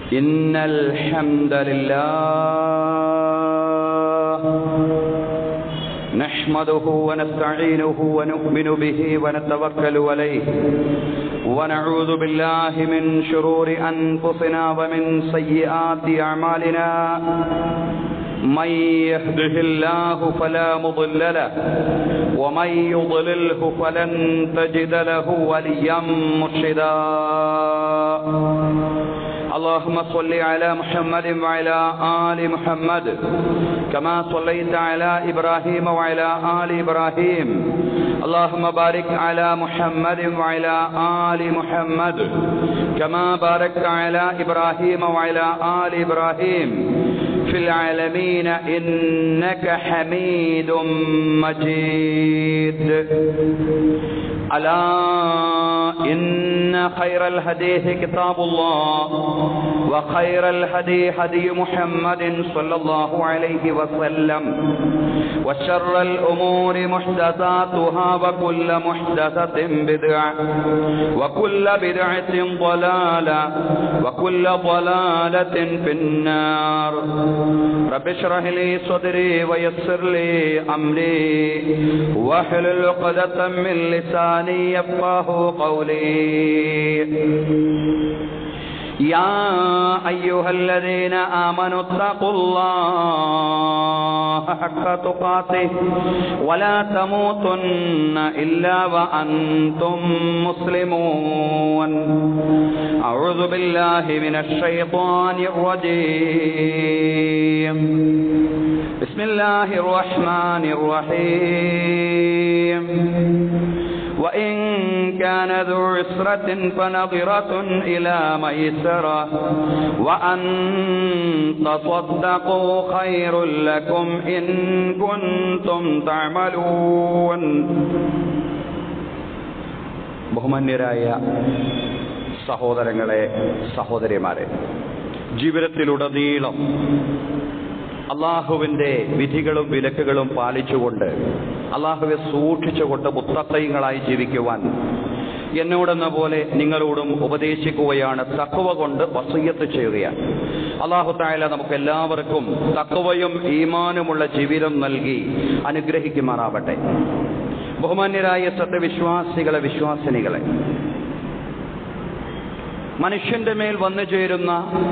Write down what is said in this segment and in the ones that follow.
إن الحمد لله نحمده ونستعينه ونؤمن به ونتوكل عليه ونعوذ بالله من شرور أنفسنا ومن سيئات أعمالنا من يهده الله فلا مضل له ومن يضلله فلن تجد له وليا مرشدا اللهم صل على محمد وعلى آل محمد كما صليت على إبراهيم وعلى آل إبراهيم اللهم بارك على محمد وعلى آل محمد كما باركت على إبراهيم وعلى آل إبراهيم في العالمين إنك حميد مجيد ألا إن خير الحديث كتاب الله وخير الهدي هدي محمد صلى الله عليه وسلم وشر الأمور محدثاتها وكل محدثة بدعة وكل بدعة ضلالة وكل ضلالة في النار رب اشرح لي صدري ويسر لي أمري واحلل عقدة من لساني يفقه قولي يا أيها الذين آمنوا اتقوا الله حق تقاته ولا تموتن إلا وأنتم مسلمون أعوذ بالله من الشيطان الرجيم بسم الله الرحمن الرحيم وإن كان ذو عسرة فنظرة إلى ميسرة وأن تصدقوا خير لكم إن كنتم تعملون ബഹുമാന്യരായ സഹോദരങ്ങളെ സഹോദരിമാരെ ജീവിതത്തിലുടനീളം അള്ളാഹുവിന്റെ വിധികളും വിലക്കുകളും പാലിച്ചുകൊണ്ട് അള്ളാഹുവെ സൂക്ഷിച്ചുകൊണ്ട് മുത്തത്തൈങ്ങളായി ജീവിക്കുവാൻ എന്നോടെന്ന പോലെ നിങ്ങളോടും ഉപദേശിക്കുകയാണ് തക്കവ കൊണ്ട് വസയ്യത്ത് ചെയ്യുകയാണ് അള്ളാഹു തായാല നമുക്ക് എല്ലാവർക്കും തക്കവയും ഈമാനുമുള്ള ജീവിതം നൽകി അനുഗ്രഹിക്കുമാറാവട്ടെ ബഹുമാന്യരായ സത്യവിശ്വാസികളെ വിശ്വാസിനികളെ മനുഷ്യന്റെ മേൽ വന്നു ചേരുന്ന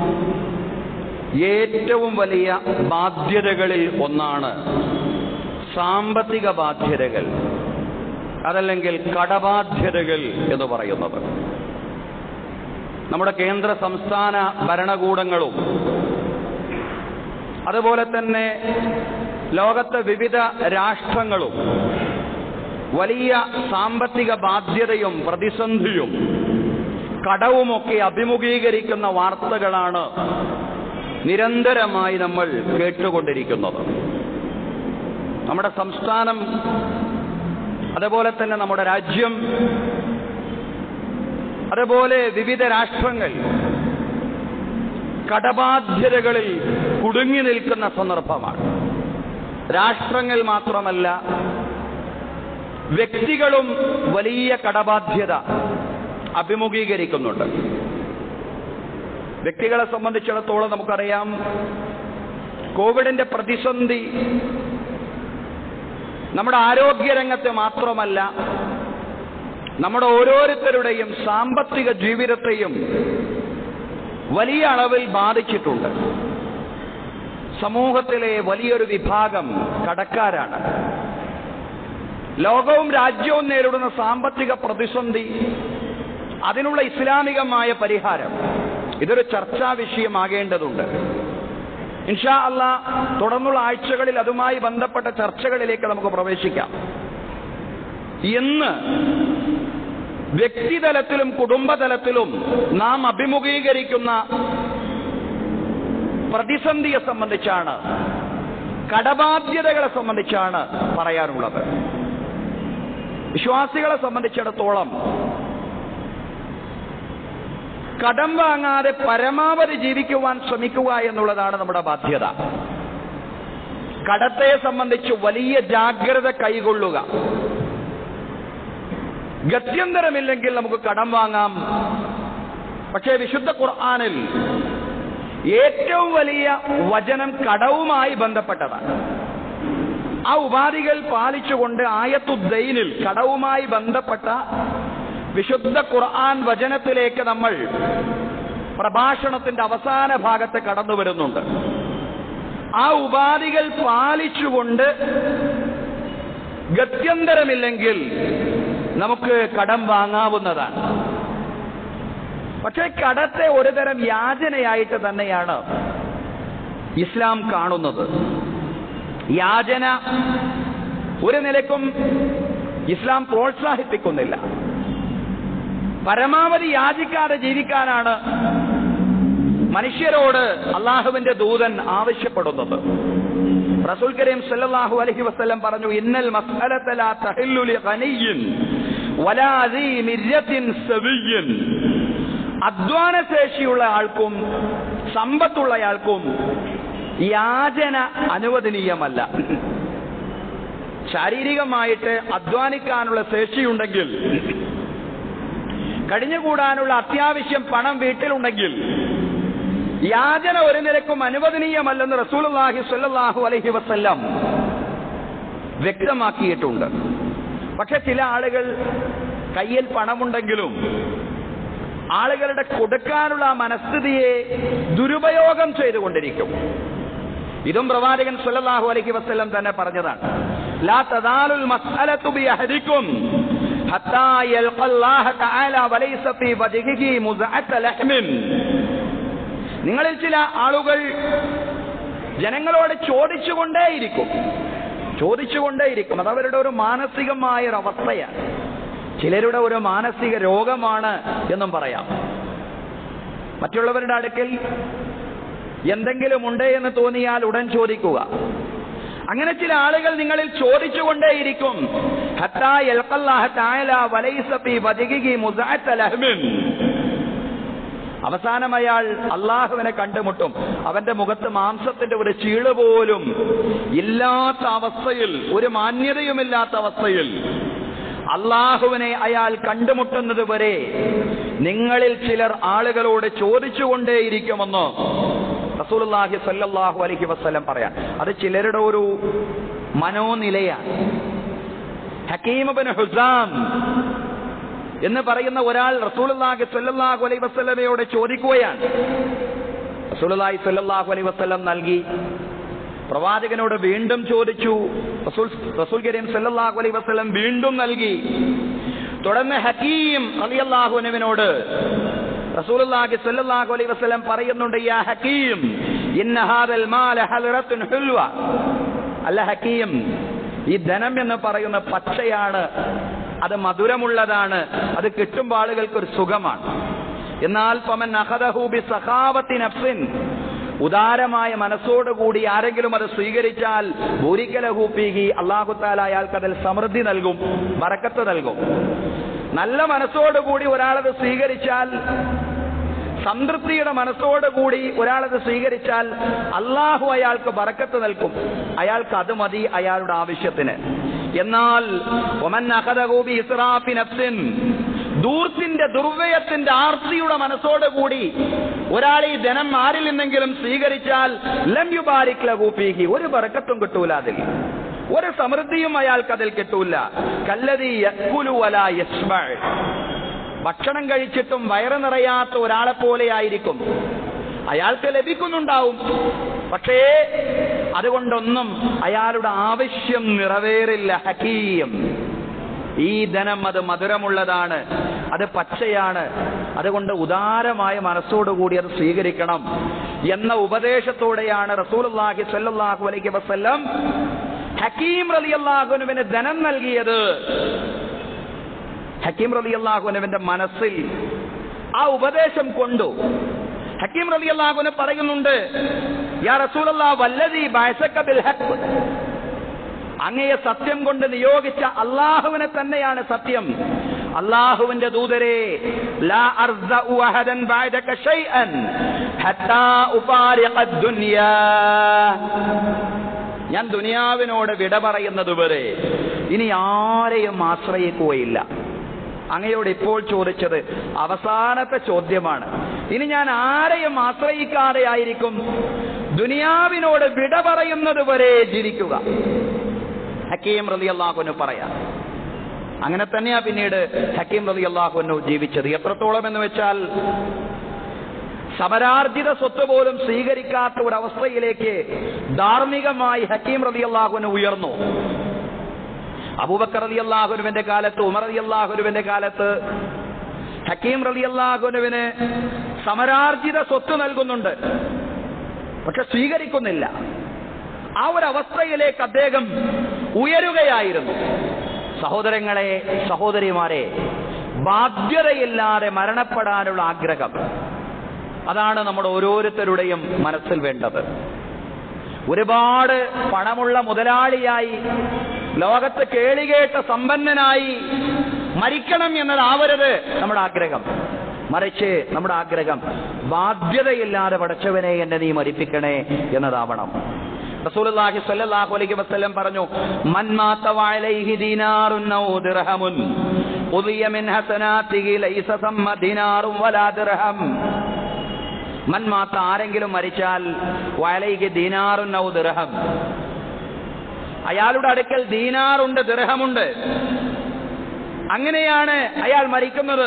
ഏറ്റവും വലിയ ബാധ്യതകളിൽ ഒന്നാണ് സാമ്പത്തിക ബാധ്യതകൾ അതല്ലെങ്കിൽ കടബാധ്യതകൾ എന്ന് പറയുന്നത് നമ്മുടെ കേന്ദ്ര സംസ്ഥാന ഭരണകൂടങ്ങളും അതുപോലെ തന്നെ ലോകത്തെ വിവിധ രാഷ്ട്രങ്ങളും വലിയ സാമ്പത്തിക ബാധ്യതയും പ്രതിസന്ധിയും കടവുമൊക്കെ അഭിമുഖീകരിക്കുന്ന വാർത്തകളാണ് നിരന്തരമായി നമ്മൾ കേട്ടുകൊണ്ടിരിക്കുന്നത് നമ്മുടെ സംസ്ഥാനം അതുപോലെ തന്നെ നമ്മുടെ രാജ്യം അതുപോലെ വിവിധ രാഷ്ട്രങ്ങൾ കടബാധ്യതകളിൽ കുടുങ്ങി നിൽക്കുന്ന സന്ദർഭമാണ് രാഷ്ട്രങ്ങൾ മാത്രമല്ല വ്യക്തികളും വലിയ കടബാധ്യത അഭിമുഖീകരിക്കുന്നുണ്ട് വ്യക്തികളെ സംബന്ധിച്ചിടത്തോളം നമുക്കറിയാം കോവിഡിന്റെ പ്രതിസന്ധി നമ്മുടെ ആരോഗ്യരംഗത്തെ മാത്രമല്ല നമ്മുടെ ഓരോരുത്തരുടെയും സാമ്പത്തിക ജീവിതത്തെയും വലിയ അളവിൽ ബാധിച്ചിട്ടുണ്ട് സമൂഹത്തിലെ വലിയൊരു വിഭാഗം കടക്കാരാണ് ലോകവും രാജ്യവും നേരിടുന്ന സാമ്പത്തിക പ്രതിസന്ധി അതിനുള്ള ഇസ്ലാമികമായ പരിഹാരം ഇതൊരു ചർച്ചാ വിഷയമാകേണ്ടതുണ്ട് ഇൻഷാ അല്ല തുടർന്നുള്ള ആഴ്ചകളിൽ അതുമായി ബന്ധപ്പെട്ട ചർച്ചകളിലേക്ക് നമുക്ക് പ്രവേശിക്കാം ഇന്ന് വ്യക്തിതലത്തിലും കുടുംബതലത്തിലും നാം അഭിമുഖീകരിക്കുന്ന പ്രതിസന്ധിയെ സംബന്ധിച്ചാണ് കടബാധ്യതകളെ സംബന്ധിച്ചാണ് പറയാനുള്ളത് വിശ്വാസികളെ സംബന്ധിച്ചിടത്തോളം കടം വാങ്ങാതെ പരമാവധി ജീവിക്കുവാൻ ശ്രമിക്കുക എന്നുള്ളതാണ് നമ്മുടെ ബാധ്യത കടത്തെ സംബന്ധിച്ച് വലിയ ജാഗ്രത കൈകൊള്ളുക ഗത്യന്തരമില്ലെങ്കിൽ നമുക്ക് കടം വാങ്ങാം പക്ഷേ വിശുദ്ധ ഖുർആാനിൽ ഏറ്റവും വലിയ വചനം കടവുമായി ബന്ധപ്പെട്ടതാണ് ആ ഉപാധികൾ പാലിച്ചുകൊണ്ട് ആയത്തുദ്ദൈനിൽ കടവുമായി ബന്ധപ്പെട്ട വിശുദ്ധ ഖുർആൻ വചനത്തിലേക്ക് നമ്മൾ പ്രഭാഷണത്തിന്റെ അവസാന ഭാഗത്ത് കടന്നു വരുന്നുണ്ട് ആ ഉപാധികൾ പാലിച്ചുകൊണ്ട് ഗത്യന്തരമില്ലെങ്കിൽ നമുക്ക് കടം വാങ്ങാവുന്നതാണ് പക്ഷേ കടത്തെ ഒരുതരം യാചനയായിട്ട് തന്നെയാണ് ഇസ്ലാം കാണുന്നത് യാചന ഒരു നിലക്കും ഇസ്ലാം പ്രോത്സാഹിപ്പിക്കുന്നില്ല പരമാവധി യാചിക്കാതെ ജീവിക്കാനാണ് മനുഷ്യരോട് അള്ളാഹുവിന്റെ ദൂതൻ ആവശ്യപ്പെടുന്നത് റസൂൽ കരീം സല്ലല്ലാഹു അലൈഹി വസല്ലം പറഞ്ഞു ഇന്നൽ മസ്അലത ലാ തഹില്ലു ലിഗനിയ്യിൻ വലാ ദീ മിർയത്തിൻ സവിയ്യിൻ അധ്വാനശേഷിയുള്ള ആൾക്കും സമ്പത്തുള്ളയാൾക്കും യാചന അനുവദനീയമല്ല ശാരീരികമായിട്ട് അധ്വാനിക്കാനുള്ള ശേഷിയുണ്ടെങ്കിൽ കഴിഞ്ഞുകൂടാനുള്ള അത്യാവശ്യം പണം വീട്ടിലുണ്ടെങ്കിൽ യാചന ഒരു നിലക്കും അനുവദനീയമല്ലെന്ന് റസൂലുള്ളാഹി സ്വല്ലല്ലാഹു അലൈഹി വസല്ലം വ്യക്തമാക്കിയിട്ടുണ്ട് പക്ഷെ ചില ആളുകൾ കയ്യിൽ പണമുണ്ടെങ്കിലും ആളുകളുടെ കൊടുക്കാനുള്ള ആ മനസ്ഥിതിയെ ദുരുപയോഗം ചെയ്തുകൊണ്ടിരിക്കും ഇതും പ്രവാചകൻ സല്ലല്ലാഹു അലൈഹി വസല്ലം തന്നെ പറഞ്ഞതാണ് ലാ തദാലുൽ മസ്അലതു ബിയഹദിക്കും ഹത്താ യൽഖല്ലാഹ തആല വലൈസ ഫീ വജ്ഹിഹി മുസ്അത ലഹ്മിൻ നിങ്ങളിൽ ചില ആളുകൾ ജനങ്ങളോട് ചോദിച്ചുകൊണ്ടേയിരിക്കും ചോദിച്ചുകൊണ്ടേയിരിക്കും അത് അവരുടെ ഒരു മാനസികമായ ഒരു അവസ്ഥയാണ് ചിലരുടെ ഒരു മാനസിക രോഗമാണ് എന്നും പറയാം മറ്റുള്ളവരുടെ അടുക്കൽ എന്തെങ്കിലും ഉണ്ട് എന്ന് തോന്നിയാൽ ഉടൻ ചോദിക്കുക അങ്ങനെ ചില ആളുകൾ നിങ്ങളിൽ ചോദിച്ചുകൊണ്ടേയിരിക്കും ഹത്താ യൽഖല്ലാഹ തആല വലൈസ ഫീ വജ്ഹിഹി മുസ്അത ലഹ്മിൻ അവസാനം അയാൾ അള്ളാഹുവിനെ കണ്ടുമുട്ടും അവന്റെ മുഖത്ത് മാംസത്തിന്റെ ഒരു ചീള് പോലും ഇല്ലാത്ത അവസ്ഥയിൽ ഒരു മാന്യതയുമില്ലാത്ത അവസ്ഥയിൽ അള്ളാഹുവിനെ അയാൾ കണ്ടുമുട്ടുന്നത് വരെ നിങ്ങളിൽ ചിലർ ആളുകളോട് ചോദിച്ചുകൊണ്ടേയിരിക്കുമെന്ന് റസൂലുള്ളാഹി സല്ലല്ലാഹു അലൈഹി വസല്ലം പറയാൻ അത് ചിലരുടെ ഒരു മനോനിലയാണ് ഹക്കീമുബിൻ ഹുസാം എന്ന് പറയുന്ന ഒരാൾ റസൂലുള്ളാഹി സ്വല്ലല്ലാഹു അലൈഹി വസല്ലമയോട് ചോദിക്കുകയാണ് റസൂലുള്ളാഹി സ്വല്ലല്ലാഹു അലൈഹി വസല്ലം നൽകി പ്രവാചകനോട് വീണ്ടും ചോദിച്ചു റസൂൽ റസൂൽ കരീം സല്ലല്ലാഹു അലൈഹി വസല്ലം വീണ്ടും നൽകി തുടർന്ന് ഹക്കീം റളിയല്ലാഹു അൻഹുവിനോട് റസൂലുള്ളാഹി സ്വല്ലല്ലാഹു അലൈഹി വസല്ലം പറയുന്നുണ്ട് യാ ഹക്കീം ഇന്ന ഹാദൽ മാല ഹൽറത്തുൻ ഹുൽവ അല്ല ഹക്കീം ഈ ധനം എന്ന് പറയുന്ന പച്ചയാണ് അത് മധുരമുള്ളതാണ് അത് കിട്ടുമ്പോൾ ആളുകൾക്ക് ഒരു സുഖമാണ് എന്നാൽ പമൻ അഹദഹു ബി സഖാവത്തി നഫ്സിൻ ഉദാരമായ മനസ്സോടുകൂടി ആരെങ്കിലും അത് സ്വീകരിച്ചാൽ ഭൂരിക്കലഹൂപ്പീഹി അള്ളാഹുത്താല അയാൾക്ക് അതിൽ സമൃദ്ധി നൽകും വറക്കത്ത് നൽകും നല്ല മനസ്സോടുകൂടി ഒരാളത് സ്വീകരിച്ചാൽ സംതൃപ്തിയുടെ മനസ്സോടുകൂടി ഒരാളത് സ്വീകരിച്ചാൽ അള്ളാഹു അയാൾക്ക് ബറക്കത്ത് നൽകും അയാൾക്ക് അത് മതി അയാളുടെ ആവശ്യത്തിന് എന്നാൽ ഒമൻ അഹദഹൂബി ഇസ്രാഫി നഫ്സിൻ ദൂർത്തിന്റെ ദുർവ്യയത്തിന്റെ ആർത്തിയുടെ മനസ്സോടുകൂടി ഒരാൾ ഈ ധനം ആരിൽ നിന്നെങ്കിലും സ്വീകരിച്ചാൽ ലം യുബാരിക് ലഹൂഫീഹി ഒരു ബറക്കത്തും കിട്ടൂല അതിൽ ഒരു സമൃദ്ധിയും അയാൾക്ക് അതിൽ കിട്ടൂല കല്ലതി യക്കുലു വലാ യസ്മഅ ഭക്ഷണം കഴിച്ചിട്ടും വയറ് നിറയാത്ത ഒരാളെ പോലെ ആയിരിക്കും അയാൾക്ക് ലഭിക്കുന്നുണ്ടാവും പക്ഷേ അതുകൊണ്ടൊന്നും അയാളുടെ ആവശ്യം നിറവേറില്ല ഹക്കീം ഈ ധനം അത് മധുരമുള്ളതാണ് അത് പച്ചയാണ് അതുകൊണ്ട് ഉദാരമായ മനസ്സോടുകൂടി അത് സ്വീകരിക്കണം എന്ന ഉപദേശത്തോടെയാണ് റസൂലുള്ളാഹി സ്വല്ലല്ലാഹു അലൈഹി വസല്ലം ഹക്കീം റളിയല്ലാഹുവിന് ധനം നൽകിയത് ഹക്കീം റളിയല്ലാഹുവിന്റെ മനസ്സിൽ ആ ഉപദേശം കൊണ്ടു ഹക്കീം റളിയല്ലാഹുവിന് പറയുന്നുണ്ട് യാ റസൂലല്ലാ വല്ലദീ ബഅസക ബിൽ ഹഖ് അങ്ങയെ സത്യം കൊണ്ട് നിയോഗിച്ച അള്ളാഹുവിനെ തന്നെയാണ് സത്യം അള്ളാഹുവിന്റെ ദൂതരെ ലാ അർദഉ അഹദൻ ബഅദക ശൈഅൻ ഹത്താ ഉഫാരിഖ ദുനിയാ ഞാൻ ദുനിയാവിനോട് വിട പറയുന്നത് വരെ ഇനി ആരെയും ആശ്രയിക്കുകയില്ല അങ്ങയോട് ഇപ്പോൾ ചോദിച്ചത് അവസാനത്തെ ചോദ്യമാണ് ഇനി ഞാൻ ആരെയും ആശ്രയിക്കാതെ ആയിരിക്കും ദുനിയാവിനോട് വിട പറയുന്നത് വരെ ജീവിക്കുക ഹക്കീം റലി അള്ളാഹുന് പറയാം അങ്ങനെ തന്നെയാ പിന്നീട് ഹക്കീം റലി അള്ളാഹുനു ജീവിച്ചത് എത്രത്തോളം എന്ന് വെച്ചാൽ സമരാർജിത സ്വത്ത് പോലും സ്വീകരിക്കാത്ത ഒരവസ്ഥയിലേക്ക് ധാർമ്മികമായി ഹക്കീം റലി അള്ളാഹുന് ഉയർന്നു അബൂബക്കർ റലി അള്ളാഹുനുവിന്റെ കാലത്ത് ഉമർ റലി അള്ളാഹുനുവിന്റെ കാലത്ത് ഹക്കീം റലി അള്ളാഹുനുവിന് സമരാർജിത സ്വത്ത് നൽകുന്നുണ്ട് പക്ഷെ സ്വീകരിക്കുന്നില്ല ആ ഒരു അവസ്ഥയിലേക്ക് അദ്ദേഹം ഉയരുകയായിരുന്നു സഹോദരങ്ങളെ സഹോദരിമാരെ ബാധ്യതയില്ലാതെ മരണപ്പെടാനുള്ള ആഗ്രഹം അതാണ് നമ്മുടെ ഓരോരുത്തരുടെയും മനസ്സിൽ വേണ്ടത് ഒരുപാട് പണമുള്ള മുതലാളിയായി ലോകത്ത് കേളികേട്ട സമ്പന്നനായി മരിക്കണം എന്നതാവരുത് നമ്മുടെ ആഗ്രഹം മറിച്ച് നമ്മുടെ ആഗ്രഹം ബാധ്യതയില്ലാതെ പടച്ചവനെ എന്നെ നീ മരിപ്പിക്കണേ എന്നതാവണം റസൂലുള്ളാഹി സ്വല്ലല്ലാഹു അലൈഹി വസല്ലം പറഞ്ഞു മൻ മാത വഅലൈഹി ദീനാറുൻ ഔ ദിർഹമുൻ ഉദിയ മിൻ ഹസനാതിഹി ലൈസ സമ്മ ദീനാറും വലാ ദിർഹം മൻ മാത്ത ആരെങ്കിലും മരിച്ചാൽ വഅലൈഹി ദീനാറുൻ ഔ ദിർഹം അയാളുടെ അടുക്കൽ ദീനാറുണ്ട് ദിർഹമുണ്ട് അങ്ങനെയാണ് അയാൾ മരിക്കുന്നത്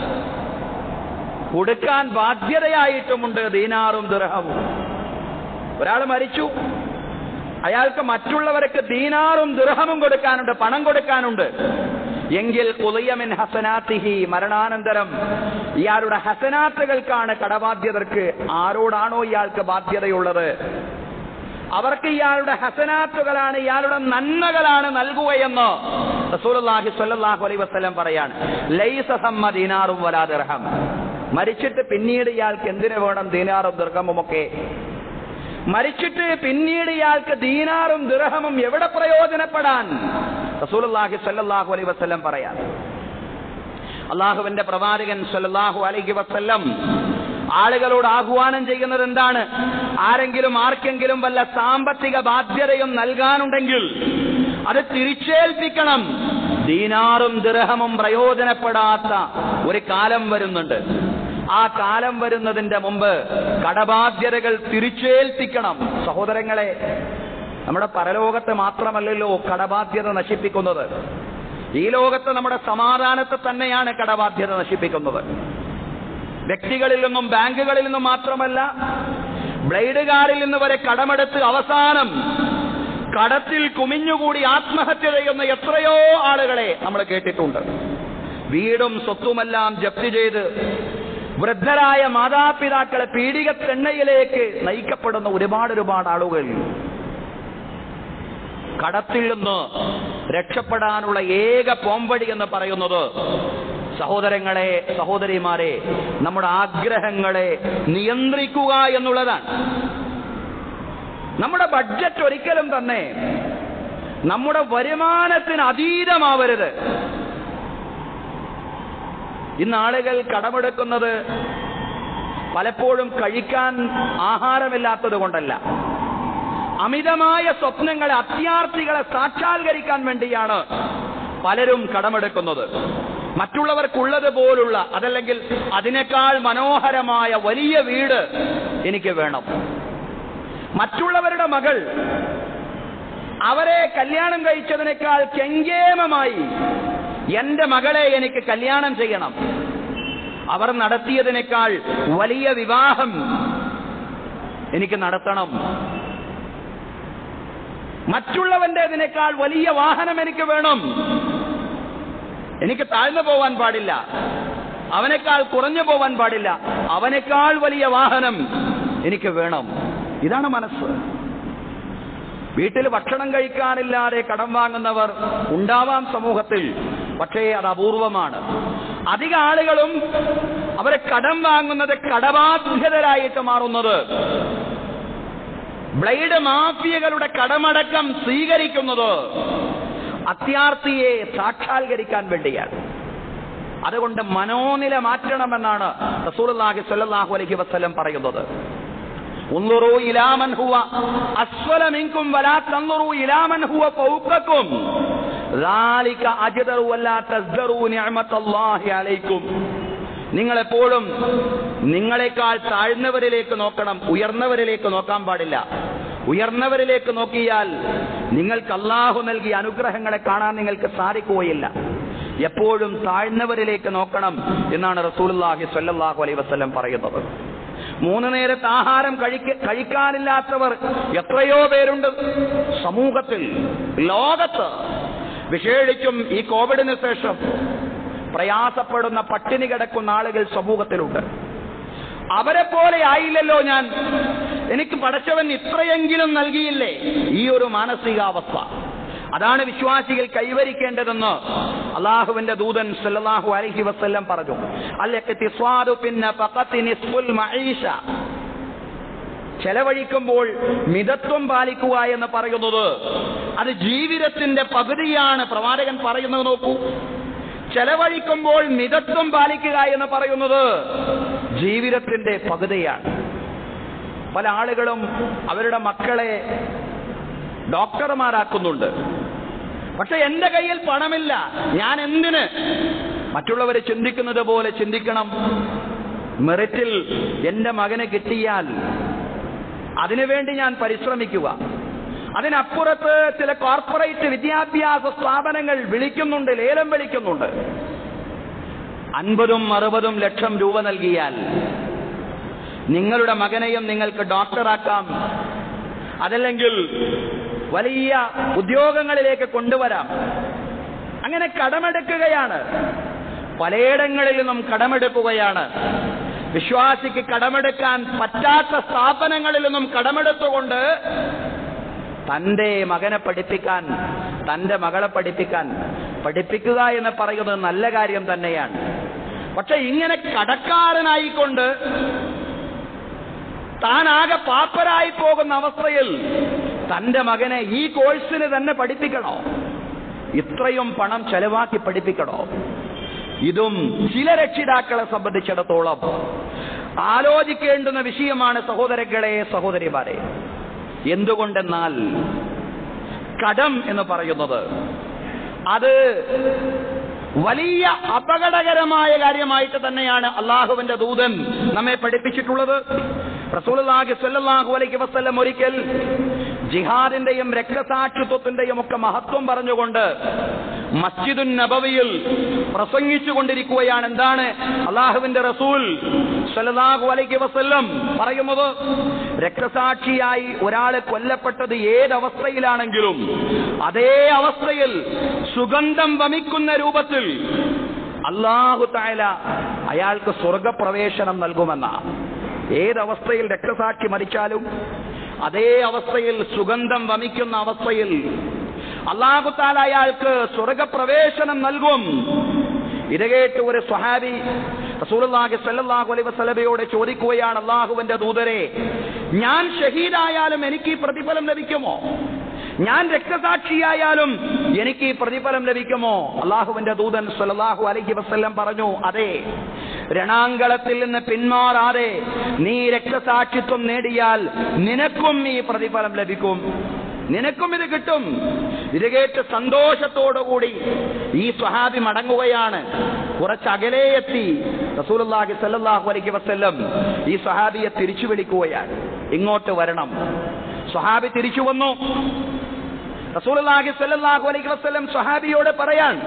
കൊടുക്കാൻ ബാധ്യതയായിട്ടുമുണ്ട് ദീനാറും ദിർഹവും ഒരാൾ മരിച്ചു അയാൾക്ക് മറ്റുള്ളവർക്ക് ദീനാറും ദിർഹമും കൊടുക്കാനുണ്ട് പണം കൊടുക്കാനുണ്ട് എങ്കിൽ കുലയമിൻ ഹസനാത്തിഹി മരണാനന്തരം ഇയാളുടെ ഹസനാത്തുകൾക്കാണ് കടബാധ്യതർക്ക് ആരോടാണോ ഇയാൾക്ക് ബാധ്യതയുള്ളത് അവർക്ക് ഇയാളുടെ ഹസനാത്തുകളാണ് ഇയാളുടെ നന്മകളാണ് നൽകുകയെന്ന് റസൂലുള്ളാഹി സ്വല്ലല്ലാഹു അലൈഹി വസല്ലം പറയാണ് ലൈസ സമ്മ ദീനാറും വലാ ദിർഹം മരിച്ചിട്ട് പിന്നീട് ഇയാൾക്ക് എന്തിനു വേണം ദീനാറും ദിർഹമും ഒക്കെ മരിച്ചിട്ട് പിന്നീട് ഇയാൾക്ക് ദീനാറും ദിർഹമും എവിടെ പ്രയോജനപ്പെടാൻ റസൂലുള്ളാഹി സ്വല്ലല്ലാഹു അലൈഹി വസല്ലം പറയാം അള്ളാഹുവിന്റെ പ്രവാചകൻ സ്വല്ലല്ലാഹു അലൈഹി വസല്ലം ആളുകളോട് ആഹ്വാനം ചെയ്യുന്നത് എന്താണ് ആരെങ്കിലും ആർക്കെങ്കിലും വല്ല സാമ്പത്തിക ബാധ്യതയും നൽകാനുണ്ടെങ്കിൽ അത് തിരിച്ചേൽപ്പിക്കണം ദീനാറും ദിർഹമും പ്രയോജനപ്പെടാത്ത ഒരു കാലം വരുന്നുണ്ട് ആ കാലം വരുന്നതിന്റെ മുമ്പ് കടബാധ്യതകൾ തിരിച്ചേൽപ്പിക്കണം സഹോദരങ്ങളെ നമ്മുടെ പരലോകത്തെ മാത്രമല്ലല്ലോ കടബാധ്യത നശിപ്പിക്കുന്നത് ഈ ലോകത്ത് നമ്മുടെ സമാധാനത്തെ തന്നെയാണ് കടബാധ്യത നശിപ്പിക്കുന്നത് വ്യക്തികളിൽ നിന്നും ബാങ്കുകളിൽ നിന്നും മാത്രമല്ല ബ്ലേഡുകാരിൽ നിന്ന് വരെ കടമെടുത്ത് അവസാനം കടത്തിൽ കുമിഞ്ഞുകൂടി ആത്മഹത്യ ചെയ്യുന്ന എത്രയോ ആളുകളെ നമ്മൾ കേട്ടിട്ടുണ്ട് വീടും സ്വത്തുമെല്ലാം ജപ്തി ചെയ്ത് വൃദ്ധരായ മാതാപിതാക്കളെ പീഡികത്തെണ്ണയിലേക്ക് നയിക്കപ്പെടുന്ന ഒരുപാട് ഒരുപാട് ആളുകൾ കടത്തിൽ നിന്ന് രക്ഷപ്പെടാനുള്ള ഏക പോംവഴി എന്ന് പറയുന്നത് സഹോദരങ്ങളെ സഹോദരിമാരെ നമ്മുടെ ആഗ്രഹങ്ങളെ നിയന്ത്രിക്കുക എന്നുള്ളതാണ് നമ്മുടെ ബഡ്ജറ്റ് ഒരിക്കലും തന്നെ നമ്മുടെ വരുമാനത്തിന് അതീതമാവരുത് ഇന്ന് ആളുകൾ കടമെടുക്കുന്നത് പലപ്പോഴും കഴിക്കാൻ ആഹാരമില്ലാത്തത് കൊണ്ടല്ല അമിതമായ സ്വപ്നങ്ങളെ അത്യാർത്ഥികളെ സാക്ഷാത്കരിക്കാൻ വേണ്ടിയാണ് പലരും കടമെടുക്കുന്നത് മറ്റുള്ളവർക്കുള്ളത് പോലുള്ള അതല്ലെങ്കിൽ അതിനേക്കാൾ മനോഹരമായ വലിയ വീട് എനിക്ക് വേണം മറ്റുള്ളവരുടെ മകൾ അവരെ കല്യാണം കഴിച്ചതിനേക്കാൾ കെങ്കേമമായി എന്റെ മകളെ എനിക്ക് കല്യാണം ചെയ്യണം അവർ നടത്തിയതിനേക്കാൾ വലിയ വിവാഹം എനിക്ക് നടത്തണം മറ്റുള്ളവന്റേതിനേക്കാൾ വലിയ വാഹനം എനിക്ക് വേണം എനിക്ക് താഴ്ന്നു പോവാൻ പാടില്ല അവനേക്കാൾ കുറഞ്ഞു പോവാൻ പാടില്ല അവനേക്കാൾ വലിയ വാഹനം എനിക്ക് വേണം ഇതാണ് മനസ്സ് വീട്ടിൽ ഭക്ഷണം കഴിക്കാനില്ലാതെ കടം വാങ്ങുന്നവർ ഉണ്ടാവാം സമൂഹത്തിൽ പക്ഷേ അത് അപൂർവമാണ് അധിക ആളുകളും അവരെ കടം വാങ്ങുന്നത് കടബാധ്യതരായിട്ട് മാറുന്നത് ബ്ലേഡ് മാഫിയകളുടെ കടമടക്കം സ്വീകരിക്കുന്നത് അത്യാർത്ഥിയെ സാക്ഷാത്കരിക്കാൻ വേണ്ടിയാണ് അതുകൊണ്ട് മനോനില മാറ്റണമെന്നാണ് റസൂലുള്ളാഹി സ്വല്ലല്ലാഹു അലൈഹി വസല്ലം പറയുന്നത് انظروا الى من هو اسفل منكم ولا تنظروا الى من هو فوقكم ذلك اجدر ولا تزدروا نعمة الله عليكم നിങ്ങളെപ്പോഴും നിങ്ങളെക്കാൾ താഴ്ന്നവരിലേക്ക് നോക്കണം ഉയർന്നവരിലേക്ക് നോക്കാൻ പാടില്ല ഉയർന്നവരിലേക്ക് നോക്കിയാൽ നിങ്ങൾക്ക് അള്ളാഹു നൽകിയ അനുഗ്രഹങ്ങളെ കാണാൻ നിങ്ങൾക്ക് സാധിക്കുകയില്ല എപ്പോഴും താഴ്ന്നവരിലേക്ക് നോക്കണം എന്നാണ് റസൂലുള്ളാഹി സ്വല്ലല്ലാഹു അലൈഹി വസല്ലം പറയുന്നത് മൂന്ന് നേരത്തെ ആഹാരം കഴിക്ക കഴിക്കാനില്ലാത്തവർ എത്രയോ പേരുണ്ട് സമൂഹത്തിൽ ലോകത്ത് വിശേഷിച്ചും ഈ കോവിഡിന് ശേഷം പ്രയാസപ്പെടുന്ന പട്ടിണി കിടക്കുന്ന ആളുകൾ സമൂഹത്തിലുണ്ട് അവരെ പോലെ ആയില്ലല്ലോ ഞാൻ എനിക്ക് പടച്ചവൻ ഇത്രയെങ്കിലും നൽകിയില്ലേ ഈ ഒരു മാനസികാവസ്ഥ അതാണ് വിശ്വാസികൾ കൈവരിക്കേണ്ടതെന്ന് അള്ളാഹുവിന്റെ ദൂതൻ സല്ലല്ലാഹു അലൈഹി വസല്ലം പറഞ്ഞു അൽ പിന്നെ ഫഖത്ത് നിസ്ഫുൽ മഈഷ ചെലവഴിക്കുമ്പോൾ മിതത്വം പാലിക്കുക എന്ന് പറയുന്നത് അത് ജീവിതത്തിന്റെ പകുതിയാണ് പ്രവാചകൻ പറയുന്നത് നോക്കൂ ചെലവഴിക്കുമ്പോൾ മിതത്വം പാലിക്കുക എന്ന് പറയുന്നത് ജീവിതത്തിന്റെ പകുതിയാണ് പല ആളുകളും അവരുടെ മക്കളെ ഡോക്ടർമാരാക്കുന്നുണ്ട് പക്ഷെ എന്റെ കയ്യിൽ പണമില്ല ഞാൻ എന്തിന് മറ്റുള്ളവരെ ചിന്തിക്കുന്നത് പോലെ ചിന്തിക്കണം മെറിറ്റിൽ എന്റെ മകന് കിട്ടിയാൽ അതിനുവേണ്ടി ഞാൻ പരിശ്രമിക്കുക അതിനപ്പുറത്ത് ചില കോർപ്പറേറ്റ് വിദ്യാഭ്യാസ സ്ഥാപനങ്ങൾ വിളിക്കുന്നുണ്ട് ലേലം വിളിക്കുന്നുണ്ട് അൻപതും അറുപതും ലക്ഷം രൂപ നൽകിയാൽ നിങ്ങളുടെ മകനെയും നിങ്ങൾക്ക് ഡോക്ടറാക്കാം അതല്ലെങ്കിൽ വലിയ ഉദ്യോഗങ്ങളിലേക്ക് കൊണ്ടുവരാം അങ്ങനെ കടമെടുക്കുകയാണ് പലയിടങ്ങളിൽ നിന്നും കടമെടുക്കുകയാണ് വിശ്വാസിക്ക് കടമെടുക്കാൻ പറ്റാത്ത സ്ഥാപനങ്ങളിൽ നിന്നും കടമെടുത്തുകൊണ്ട് തന്റെ മകനെ പഠിപ്പിക്കാൻ തന്റെ മകളെ പഠിപ്പിക്കാൻ പഠിപ്പിക്കുക എന്ന് പറയുന്നത് നല്ല കാര്യം തന്നെയാണ് പക്ഷെ ഇങ്ങനെ കടക്കാരനായിക്കൊണ്ട് താനാകെ പാപ്പരായി പോകുന്ന അവസ്ഥയിൽ തന്റെ മകനെ ഈ കോഴ്സിന് തന്നെ പഠിപ്പിക്കണോ ഇത്രയും പണം ചെലവാക്കി പഠിപ്പിക്കണോ ഇതും ചില രക്ഷിതാക്കളെ സംബന്ധിച്ചിടത്തോളം ആലോചിക്കേണ്ടുന്ന വിഷയമാണ് സഹോദരങ്ങളെ സഹോദരിമാരെ എന്തുകൊണ്ടെന്നാൽ കടം എന്ന് പറയുന്നത് അത് വലിയ അപകടകരമായ കാര്യമായിട്ട് തന്നെയാണ് അള്ളാഹുവിന്റെ ദൂതൻ നമ്മെ പഠിപ്പിച്ചിട്ടുള്ളത് റസൂലുള്ളാഹി സ്വല്ലല്ലാഹു അലൈഹി വസല്ലം ഒരിക്കൽ ജിഹാദിന്റെയും രക്തസാക്ഷിത്വത്തിന്റെയും ഒക്കെ മഹത്വം പറഞ്ഞുകൊണ്ട് മസ്ജിദുൻ നബവിയിൽ പ്രസംഗിച്ചു കൊണ്ടിരിക്കുകയാണ് എന്താണ് അള്ളാഹുവിന്റെ റസൂൽ സ്വല്ലല്ലാഹു അലൈഹി വസല്ലം പറയുന്നത് രക്തസാക്ഷിയായി ഒരാൾ കൊല്ലപ്പെട്ടത് ഏതവസ്ഥയിലാണെങ്കിലും അതേ അവസ്ഥയിൽ സുഗന്ധം വമിക്കുന്ന രൂപത്തിൽ അള്ളാഹു തായാല അയാൾക്ക് സ്വർഗപ്രവേശനം നൽകുമെന്ന ഏതവസ്ഥയിൽ രക്തസാക്ഷി മരിച്ചാലും അതേ അവസ്ഥയിൽ സുഗന്ധം വമിക്കുന്ന അവസ്ഥയിൽ അള്ളാഹു താല അയാൾക്ക് സ്വർഗപ്രവേശനം നൽകും ഇത് കേട്ട് ഒരു സ്വഹാബി റസൂലുള്ളാഹി സ്വല്ലല്ലാഹു അലൈഹി വസല്ലമയോട് ചോദിക്കുകയാണ് അള്ളാഹുവിന്റെ ദൂതരെ ഞാൻ ഷഹീദായാലും എനിക്ക് ഈ പ്രതിഫലം ലഭിക്കുമോ ഞാൻ രക്തസാക്ഷിയായാലും എനിക്ക് ഈ പ്രതിഫലം ലഭിക്കുമോ അള്ളാഹുവിന്റെ ദൂതൻ സല്ലല്ലാഹു അലൈഹി വസല്ലം പറഞ്ഞു അതെ രണാങ്കളത്തിൽ നിന്ന് പിന്മാറാതെ നീ രക്തസാക്ഷിത്വം നേടിയാൽ നിനക്കും ഈ പ്രതിഫലം ലഭിക്കും നിനക്കും ഇത് കിട്ടും ഇത് കേട്ട് സന്തോഷത്തോടുകൂടി ഈ സ്വഹാബി മടങ്ങുകയാണ് കുറച്ച് അകലെ എത്തി റസൂലുള്ളാഹി സല്ലല്ലാഹു അലൈഹി വസല്ലം ഈ സ്വഹാബിയെ തിരിച്ചു വിളിക്കുകയാണ് ഇങ്ങോട്ട് വരണം സ്വഹാബി തിരിച്ചു വന്നു റസൂലുള്ളാഹി സല്ലല്ലാഹു അലൈഹി വസല്ലം സ്വഹാബിയോട് പറയാൻ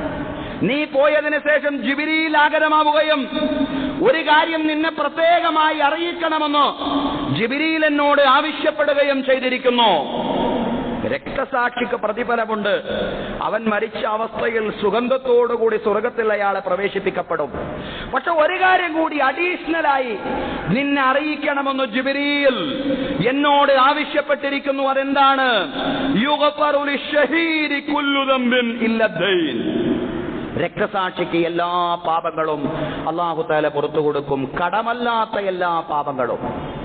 നീ പോയതിനു ശേഷം ജിബിരിയിൽ ആഗതമാവുകയും ഒരു കാര്യം നിന്നെ പ്രത്യേകമായി അറിയിക്കണമെന്ന് ജിബിരിയിൽ എന്നോട് ആവശ്യപ്പെടുകയും ചെയ്തിരിക്കുന്നു രക്തസാക്ഷിക്ക് പ്രതിഫലമുണ്ട് അവൻ മരിച്ച അവസ്ഥയിൽ സുഗന്ധത്തോടുകൂടി സ്വർഗത്തിൽ അയാളെ പ്രവേശിപ്പിക്കപ്പെടും പക്ഷെ ഒരു കാര്യം കൂടി അഡീഷണലായി നിന്നെ അറിയിക്കണമെന്ന് ജിബിരിയിൽ എന്നോട് ആവശ്യപ്പെട്ടിരിക്കുന്നു അതെന്താണ് യുഗഫറു ലിശ്ശഹീദി കുല്ലു ദംബിൻ ഇല്ല ദൈൻ രക്തസാക്ഷിക്ക് എല്ലാ പാപങ്ങളും അള്ളാഹു താല പുറത്തു കൊടുക്കും കടമല്ലാത്ത എല്ലാ പാപങ്ങളും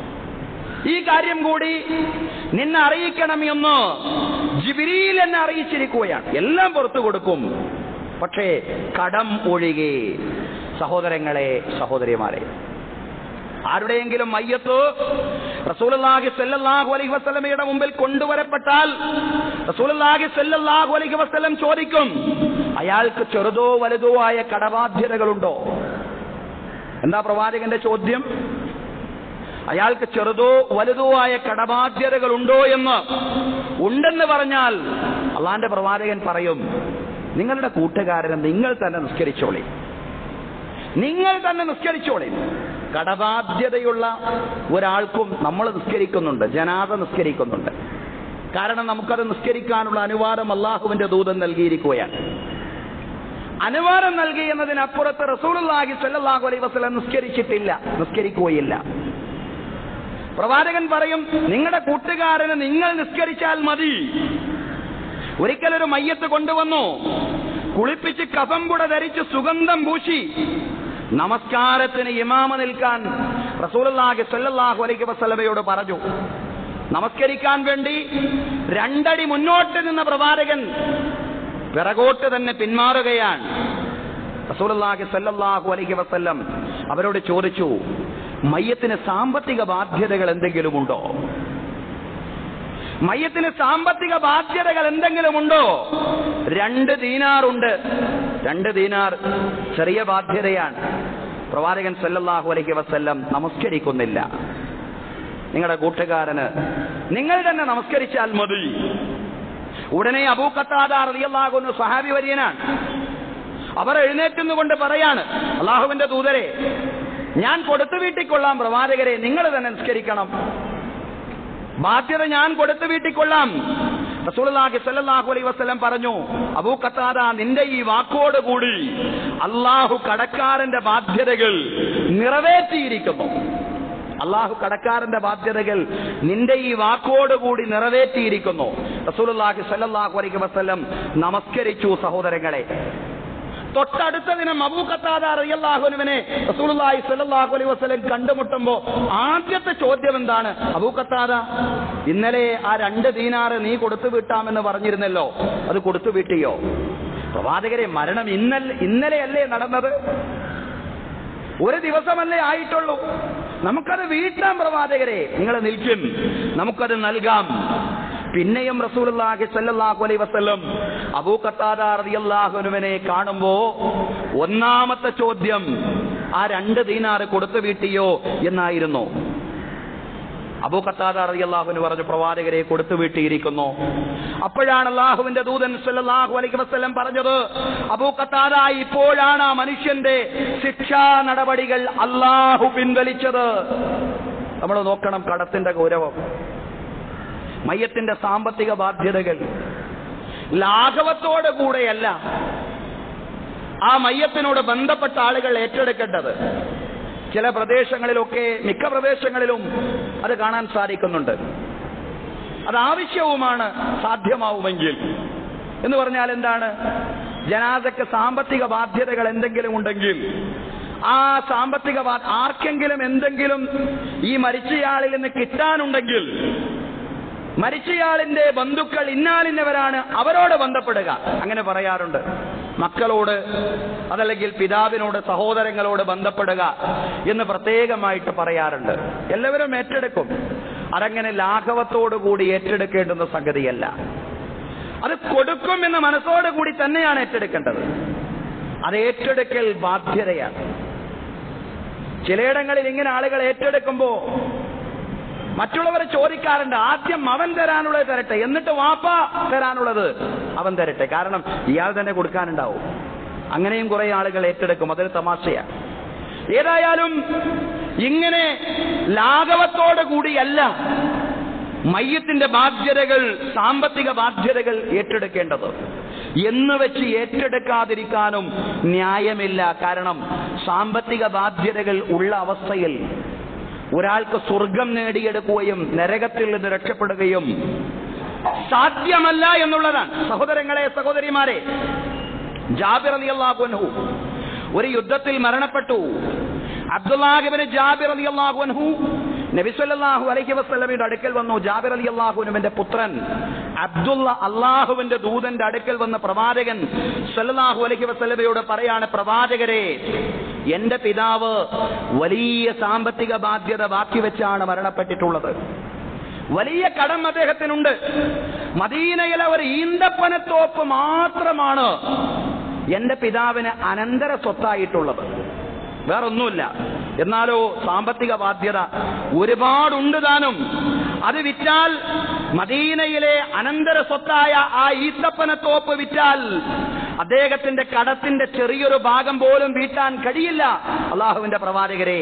ഈ കാര്യം കൂടി നിന്നെ അറിയിക്കണമെന്ന് ജിബിരിയിൽ എന്നെ അറിയിച്ചിരിക്കുകയാണ് എല്ലാം പുറത്തു കൊടുക്കും പക്ഷേ കടം ഒഴികെ സഹോദരങ്ങളെ സഹോദരിമാരെ ആരുടെയെങ്കിലും മയ്യത്ത് റസൂലുള്ളാഹി സല്ലല്ലാഹു അലൈഹി വസല്ലമയുടെ മുമ്പിൽ കൊണ്ടുവരപ്പെട്ടാൽ റസൂലുള്ളാഹി സല്ലല്ലാഹു അലൈഹി വസല്ലം ചോദിക്കും അയാൾക്ക് ചെറുതോ വലുതോ ആയ കടബാധ്യതകളുണ്ടോ എന്താ പ്രവാചകന്റെ ചോദ്യം അയാൾക്ക് ചെറുതോ വലുതോ ആയ കടബാധ്യതകൾ ഉണ്ടോ എന്ന് ഉണ്ടെന്ന് പറഞ്ഞാൽ അള്ളാന്റെ പ്രവാചകൻ പറയും നിങ്ങളുടെ കൂട്ടുകാരനെ നിങ്ങൾ തന്നെ നിസ്കരിച്ചോളി നിങ്ങൾ തന്നെ നിസ്കരിച്ചോളി കടബാധ്യതയുള്ള ഒരാൾക്കും നമ്മൾ നിസ്കരിക്കുന്നുണ്ട് ജനാദ നിസ്കരിക്കുന്നുണ്ട് കാരണം നമുക്കത് നിസ്കരിക്കാനുള്ള അനുവാദം അള്ളാഹുവിന്റെ ദൂതൻ നൽകിയിരിക്കുകയാണ് അനുവാദം നൽകി എന്നതിനപ്പുറത്ത് റസൂലുള്ളാഹി സ്വല്ലല്ലാഹു അലൈഹി വസല്ലം നിസ്കരിച്ചിട്ടില്ല നിസ്കരിക്കുകയില്ല പ്രവാചകൻ പറയും നിങ്ങളുടെ കൂട്ടുകാരന് നിങ്ങൾ നിസ്കരിച്ചാൽ മതി ഒരിക്കലൊരു മയ്യത്ത് കൊണ്ടുവന്നു കുളിപ്പിച്ച് കഫം കൂടെ ധരിച്ച് സുഗന്ധം പൂശി നമസ്കാരത്തിന് ഇമാമ നിൽക്കാൻ റസൂലുള്ളാഹി സ്വല്ലല്ലാഹു അലൈഹി വസല്ലമയോട് പറഞ്ഞു നമസ്കരിക്കാൻ വേണ്ടി രണ്ടടി മുന്നോട്ട് നിന്ന പ്രവാചകൻ പിറകോട്ട് തന്നെ പിന്മാറുകയാണ് റസൂലുള്ളാഹി സ്വല്ലല്ലാഹു അലൈഹി വസല്ലം അവരോട് ചോദിച്ചു മയ്യത്തിന് സാമ്പത്തിക ബാധ്യതകൾ എന്തെങ്കിലും ഉണ്ടോ മയ്യത്തിന് സാമ്പത്തിക ബാധ്യതകൾ എന്തെങ്കിലും ഉണ്ടോ രണ്ട് ദീനാറുണ്ട് രണ്ട് ദീനാർ ചെറിയ ബാധ്യതയാണ് പ്രവാചകൻ സല്ലല്ലാഹു അലൈഹി വസല്ലം നമസ്കരിക്കുന്നില്ല നിങ്ങളുടെ കൂട്ടുകാരന് നിങ്ങൾ തന്നെ നമസ്കരിച്ചാൽ മതി ഉടനെ അബൂ ഖത്താദ റളിയല്ലാഹു അൻഹു സഹാബി വര്യനാണ് അവർ എഴുന്നേറ്റുന്നുകൊണ്ട് പറയാണ് അള്ളാഹുവിന്റെ ദൂതരെ ഞാൻ കൊടുത്തു വീട്ടിക്കൊള്ളാം പ്രവാചകരെ നിങ്ങൾ തന്നെ നിസ്കരിക്കണം ബാധ്യത ഞാൻ കൊടുത്തു വീട്ടിക്കൊള്ളാം റസൂലുള്ളാഹി സ്വല്ലല്ലാഹു അലൈഹി വസല്ലം പറഞ്ഞു അബൂ ഖത്താദ നിന്റെ ഈ വാക്കോടുകൂടി അള്ളാഹു കടക്കാരന്റെ ബാധ്യതകൾ നിറവേറ്റിയിരിക്കുന്നു അള്ളാഹു കടക്കാരന്റെ ബാധ്യതകൾ നിന്റെ ഈ വാക്കോടുകൂടി നിറവേറ്റിയിരിക്കുന്നു റസൂലുള്ളാഹി സ്വല്ലല്ലാഹു അലൈഹി വസല്ലം നമസ്കരിച്ചു സഹോദരങ്ങളെ തൊട്ടടുത്ത ദിനം അബൂ ഖത്താദ റളിയല്ലാഹുവിനെ റസൂലുള്ളാഹി സ്വല്ലല്ലാഹു അലൈഹി വസല്ലം കണ്ടുമുട്ടുമ്പോൾ ആദ്യത്തെ ചോദ്യം എന്താണ് അബൂ ഖത്താദ ഇന്നലെ ആ രണ്ട് ദീനാറ് നീ കൊടുത്തു വിട്ടാമെന്ന് പറഞ്ഞിരുന്നല്ലോ അത് കൊടുത്തു വിട്ടിയോ പ്രവാചകരെ മരണം ഇന്നലെ ഇന്നലെയല്ലേ നടന്നത് ഒരു ദിവസമല്ലേ ആയിട്ടുള്ളൂ നമുക്കത് വീട്ടാം പ്രവാചകരെ നിങ്ങൾ നിൽക്കും നമുക്കത് നൽകാം പിന്നെയും റസൂലുള്ളാഹി സ്വല്ലല്ലാഹു അലൈഹി വസല്ലം അബൂ ഖത്താദ റളിയല്ലാഹു അൻഹുവിനെ കാണുമ്പോ ഒന്നാമത്തെ ചോദ്യം ആ രണ്ട് ദീനാറ് കൊടുത്തു വീട്ടിയോ എന്നായിരുന്നു അബൂ ഖത്താദ റളിയല്ലാഹു അൻഹു പറഞ്ഞു പ്രവാചകരെ കൊടുത്തു വീട്ടിയിരിക്കുന്നു അപ്പോഴാണ് അള്ളാഹുവിന്റെ ദൂതൻ സല്ലല്ലാഹു അലൈഹി വസല്ലം പറഞ്ഞത് അബൂ ഖത്താദ ഇപ്പോഴാണ് ആ മനുഷ്യന്റെ ശിക്ഷാ നടപടികൾ അള്ളാഹു പിൻവലിച്ചത് നമ്മൾ നോക്കണം കടത്തിന്റെ ഗൗരവം മയ്യത്തിന്റെ സാമ്പത്തിക ബാധ്യതകൾ ലാഘവത്തോടു കൂടെയല്ല ആ മയ്യത്തിനോട് ബന്ധപ്പെട്ട ആളുകൾ ഏറ്റെടുക്കേണ്ടത് ചില പ്രദേശങ്ങളിലൊക്കെ മിക്ക പ്രദേശങ്ങളിലും അത് കാണാൻ സാധിക്കുന്നുണ്ട് അത് ആവശ്യവുമാണ് സാധ്യമാവുമെങ്കിൽ എന്ന് പറഞ്ഞാൽ എന്താണ് ജനാദക്ക് സാമ്പത്തിക ബാധ്യതകൾ എന്തെങ്കിലും ഉണ്ടെങ്കിൽ ആ സാമ്പത്തിക ബാ- ആർക്കെങ്കിലും എന്തെങ്കിലും ഈ മരിച്ചയാളിൽ നിന്ന് കിട്ടാനുണ്ടെങ്കിൽ മരിച്ചയാളിന്റെ ബന്ധുക്കൾ ഇന്നാലിന്നവരാണ് അവരോട് ബന്ധപ്പെടുക അങ്ങനെ പറയാറുണ്ട് മക്കളോട് അതല്ലെങ്കിൽ പിതാവിനോട് സഹോദരങ്ങളോട് ബന്ധപ്പെടുക എന്ന് പ്രത്യേകമായിട്ട് പറയാറുണ്ട് എല്ലാവരും ഏറ്റെടുക്കും അതങ്ങനെ ലാഘവത്തോടു കൂടി ഏറ്റെടുക്കേണ്ടുന്ന സംഗതിയല്ല അത് കൊടുക്കും എന്ന മനസ്സോടു കൂടി തന്നെയാണ് ഏറ്റെടുക്കേണ്ടത് അത് ഏറ്റെടുക്കൽ ബാധ്യതയാണ് ചിലയിടങ്ങളിൽ ഇങ്ങനെ ആളുകൾ ഏറ്റെടുക്കുമ്പോ മറ്റുള്ളവർ ചോദിക്കാറുണ്ട് ആദ്യം അവൻ തരാനുള്ളത് തരട്ടെ എന്നിട്ട് വാപ്പ തരാനുള്ളത് അവൻ തരട്ടെ കാരണം ഇയാൾ തന്നെ കൊടുക്കാനുണ്ടാവും അങ്ങനെയും കുറെ ആളുകൾ ഏറ്റെടുക്കും അതൊരു തമാശയാണ് ഏതായാലും ഇങ്ങനെ ലാഘവത്തോടു കൂടിയല്ല മയ്യത്തിന്റെ ബാധ്യതകൾ സാമ്പത്തിക ബാധ്യതകൾ ഏറ്റെടുക്കേണ്ടത് എന്ന് വെച്ച് ഏറ്റെടുക്കാതിരിക്കാനും ന്യായമില്ല കാരണം സാമ്പത്തിക ബാധ്യതകൾ ഉള്ള അവസ്ഥയിൽ ഒരാൾക്ക് സ്വർഗം നേടിയെടുക്കുകയും നരകത്തിൽ നിന്ന് രക്ഷപ്പെടുകയും സാധ്യമല്ല എന്നുള്ളതാണ് സഹോദരങ്ങളെ സഹോദരിമാരെ ജാബിർ അലി അള്ളാഹുൻഹു ഒരു യുദ്ധത്തിൽ മരണപ്പെട്ടു അബ്ദുല്ലാഹിബിന് ജാബിർ അലി അള്ളാഹുൻഹു നബിസ്വല്ലാഹു അലൈഹി വസ്ലമിയുടെ അടുക്കൽ വന്നു ജാബിർ അലി അള്ളാഹുനുവിന്റെ പുത്രൻ അബ്ദുള്ള അള്ളാഹുവിന്റെ ദൂതന്റെ അടുക്കൽ വന്ന പ്രവാചകൻ സല്ലല്ലാഹു അലൈഹി വസ്ലമയോട് പറയാണ് പ്രവാചകരെ എന്റെ പിതാവ് വലിയ സാമ്പത്തിക ബാധ്യത ബാക്കി വെച്ചാണ് മരണപ്പെട്ടിട്ടുള്ളത് വലിയ കടം അദ്ദേഹത്തിനുണ്ട് മദീനയിലെ ഒരു ഈന്തപ്പനത്തോപ്പ് മാത്രമാണ് എന്റെ പിതാവിന് അനന്തര സ്വത്തായിട്ടുള്ളത് വേറൊന്നുമില്ല എന്നാലോ സാമ്പത്തിക ബാധ്യത ഒരുപാടുണ്ട് താനും അത് വിറ്റാൽ മദീനയിലെ അനന്തര സ്വത്തായ ആ ഈത്തപ്പനത്തോപ്പ് വിറ്റാൽ അദ്ദേഹത്തിന്റെ കടത്തിന്റെ ചെറിയൊരു ഭാഗം പോലും വീട്ടാൻ കഴിയില്ല അള്ളാഹുവിന്റെ പ്രവാചകരെ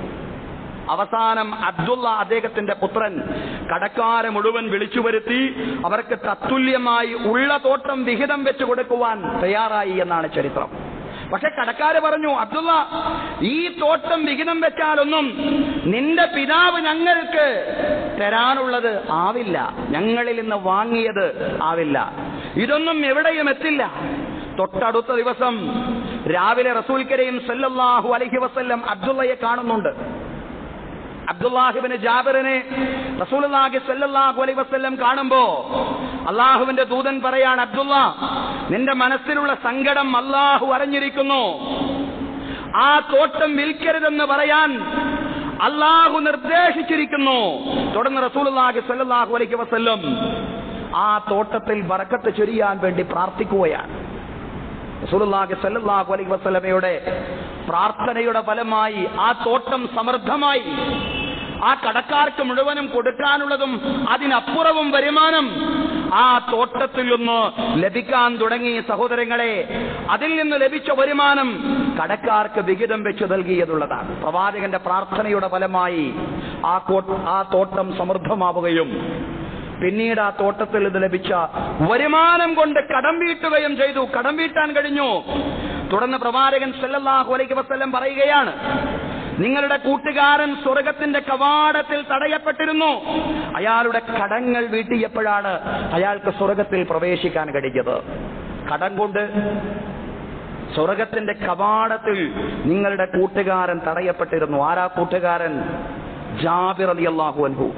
അവസാനം അബ്ദുള്ള അദ്ദേഹത്തിന്റെ പുത്രൻ കടക്കാരെ മുഴുവൻ വിളിച്ചു വരുത്തി അവർക്ക് തത്തുല്യമായി ഉള്ള തോട്ടം വിഹിതം വെച്ചു കൊടുക്കുവാൻ തയ്യാറായി എന്നാണ് ചരിത്രം പക്ഷെ കടക്കാര് പറഞ്ഞു അബ്ദുള്ള ഈ തോട്ടം വിഹിതം വെച്ചാലൊന്നും നിന്റെ പിതാവ് ഞങ്ങൾക്ക് തരാനുള്ളത് ആവില്ല ഞങ്ങളിൽ നിന്ന് വാങ്ങിയത് ആവില്ല ഇതൊന്നും എവിടെയും എത്തില്ല തൊട്ടടുത്ത ദിവസം രാവിലെ റസൂൽ കരീം സല്ലല്ലാഹു അലൈഹി വസല്ലം അബ്ദുള്ളയെ കാണുന്നുണ്ട് അബ്ദുല്ലാഹിബിന് ജാബിറിനെ റസൂലുള്ളാഹി സല്ലല്ലാഹു അലൈഹി വസല്ലം കാണുമ്പോ അള്ളാഹുവിന്റെ ദൂതൻ പറയാണ് അബ്ദുള്ള നിന്റെ മനസ്സിലുള്ള സങ്കടം അള്ളാഹു അറിഞ്ഞിരിക്കുന്നു ആ തോട്ടം വിൽക്കരുതെന്ന് പറയാൻ അള്ളാഹു നിർദ്ദേശിച്ചിരിക്കുന്നു തുടർന്ന് റസൂലുള്ളാഹി സല്ലല്ലാഹു അലൈഹി വസല്ലം ആ തോട്ടത്തിൽ ബറക്കത്ത് ചൊരിയാൻ വേണ്ടി പ്രാർത്ഥിക്കുകയാണ് റസൂലുള്ളാഹി സല്ലല്ലാഹു അലൈഹി വസല്ലമയുടെ പ്രാർത്ഥനയുടെ ഫലമായി ആ തോട്ടം സമൃദ്ധമായി ആ കടക്കാർക്ക് മുഴുവനും കൊടുക്കാനുള്ളതും അതിനപ്പുറവും വരുമാനം ആ തോട്ടത്തിൽ നിന്ന് ലഭിക്കാൻ തുടങ്ങി സഹോദരങ്ങളെ അതിൽ നിന്ന് ലഭിച്ച വരുമാനം കടക്കാർക്ക് വിഹിതം വെച്ച് നൽകിയതുള്ളതാണ് പ്രവാചകന്റെ പ്രാർത്ഥനയുടെ ഫലമായി ആ കോ- ആ തോട്ടം സമൃദ്ധമാവുകയും പിന്നീട് ആ തോട്ടത്തിൽ നിന്ന് ലഭിച്ച വരുമാനം കൊണ്ട് കടം വീട്ടുകയും ചെയ്തു കടം വീട്ടാൻ കഴിഞ്ഞു തുടർന്ന് പ്രവാചകൻ സല്ലല്ലാഹു അലൈഹി വസല്ലം പറയുകയാണ് നിങ്ങളുടെ കൂട്ടുകാരൻ സ്വർഗത്തിന്റെ കവാടത്തിൽ തടയപ്പെട്ടിരുന്നു അയാളുടെ കടങ്ങൾ വീട്ടിയപ്പോഴാണ് അയാൾക്ക് സ്വർഗത്തിൽ പ്രവേശിക്കാൻ കഴിഞ്ഞത് കടം കൊണ്ട് സ്വർഗത്തിന്റെ കവാടത്തിൽ നിങ്ങളുടെ കൂട്ടുകാരൻ തടയപ്പെട്ടിരുന്നു ആരാ കൂട്ടുകാരൻ ജാബിർ അലി അള്ളാഹു അൻഹു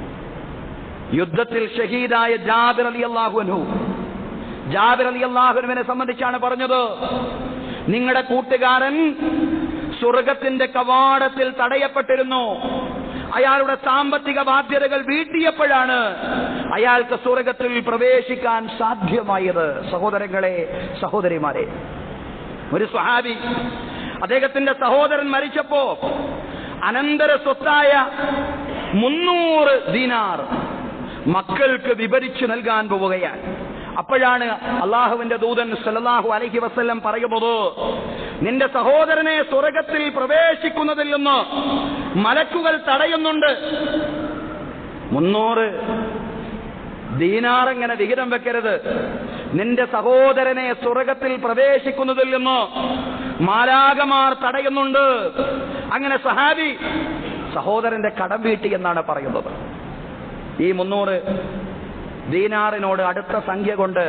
യുദ്ധത്തിൽ ഷഹീദായ ജാബിർ അലി അള്ളാഹുനു ജാബിർ അലി അള്ളാഹുനുവിനെ സംബന്ധിച്ചാണ് പറഞ്ഞത് നിങ്ങളുടെ കൂട്ടുകാരൻ സ്വർഗത്തിന്റെ കവാടത്തിൽ തടയപ്പെട്ടിരുന്നു അയാളുടെ സാമ്പത്തിക ബാധ്യതകൾ വീട്ടിയപ്പോഴാണ് അയാൾക്ക് സ്വർഗത്തിൽ പ്രവേശിക്കാൻ സാധ്യമായത് സഹോദരങ്ങളെ സഹോദരിമാരെ ഒരു സ്വഹാബി അദ്ദേഹത്തിന്റെ സഹോദരൻ മരിച്ചപ്പോ അനന്തര സ്വത്തായ മുന്നൂറ് ദീനാർ മക്കൾക്ക് വിഭരിച്ചു നൽകാൻ പോവുകയാണ് അപ്പോഴാണ് അള്ളാഹുവിന്റെ ദൂതൻ സല്ലല്ലാഹു അലൈഹി വസല്ലം പറയുന്നത് നിന്റെ സഹോദരനെ സ്വർഗത്തിൽ പ്രവേശിക്കുന്നതിൽ നിന്ന് മലക്കുകൾ തടയുന്നുണ്ട് മുന്നൂറ് ദീനാറെങ്ങനെ വിഹിതം വെക്കരുത് നിന്റെ സഹോദരനെ സ്വർഗത്തിൽ പ്രവേശിക്കുന്നതിൽ നിന്ന് മാലാകമാർ തടയുന്നുണ്ട് അങ്ങനെ സഹാബി സഹോദരന്റെ കടം വീട്ടി എന്നാണ് പറയുന്നത് ഈ മുന്നൂറ് ദീനാറിനോട് അടുത്ത സംഖ്യ കൊണ്ട്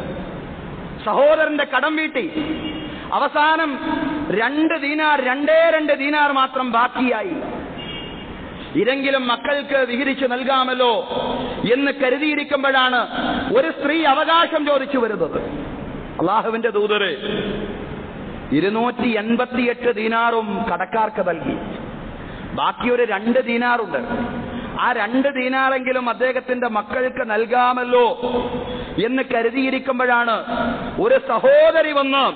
സഹോദരന്റെ കടം വീട്ടി അവസാനം രണ്ട് ദീനാർ രണ്ടേ രണ്ട് ദീനാർ മാത്രം ബാക്കിയായി ഇതെങ്കിലും മക്കൾക്ക് വിഹിരിച്ചു നൽകാമല്ലോ എന്ന് കരുതിയിരിക്കുമ്പോഴാണ് ഒരു സ്ത്രീ അവകാശം ചോദിച്ചു വരുന്നത് അള്ളാഹുവിന്റെ ദൂതര് ഇരുന്നൂറ്റി എൺപത്തിയെട്ട് ദീനാറും കടക്കാർക്ക് നൽകി ബാക്കി ഒരു രണ്ട് ദീനാറുണ്ട് ആ രണ്ട് ദീനാറെങ്കിലും അദ്ദേഹത്തിന്റെ മക്കൾക്ക് നൽകാമല്ലോ എന്ന് കരുതിയിരിക്കുമ്പോഴാണ് ഒരു സഹോദരി വന്ന്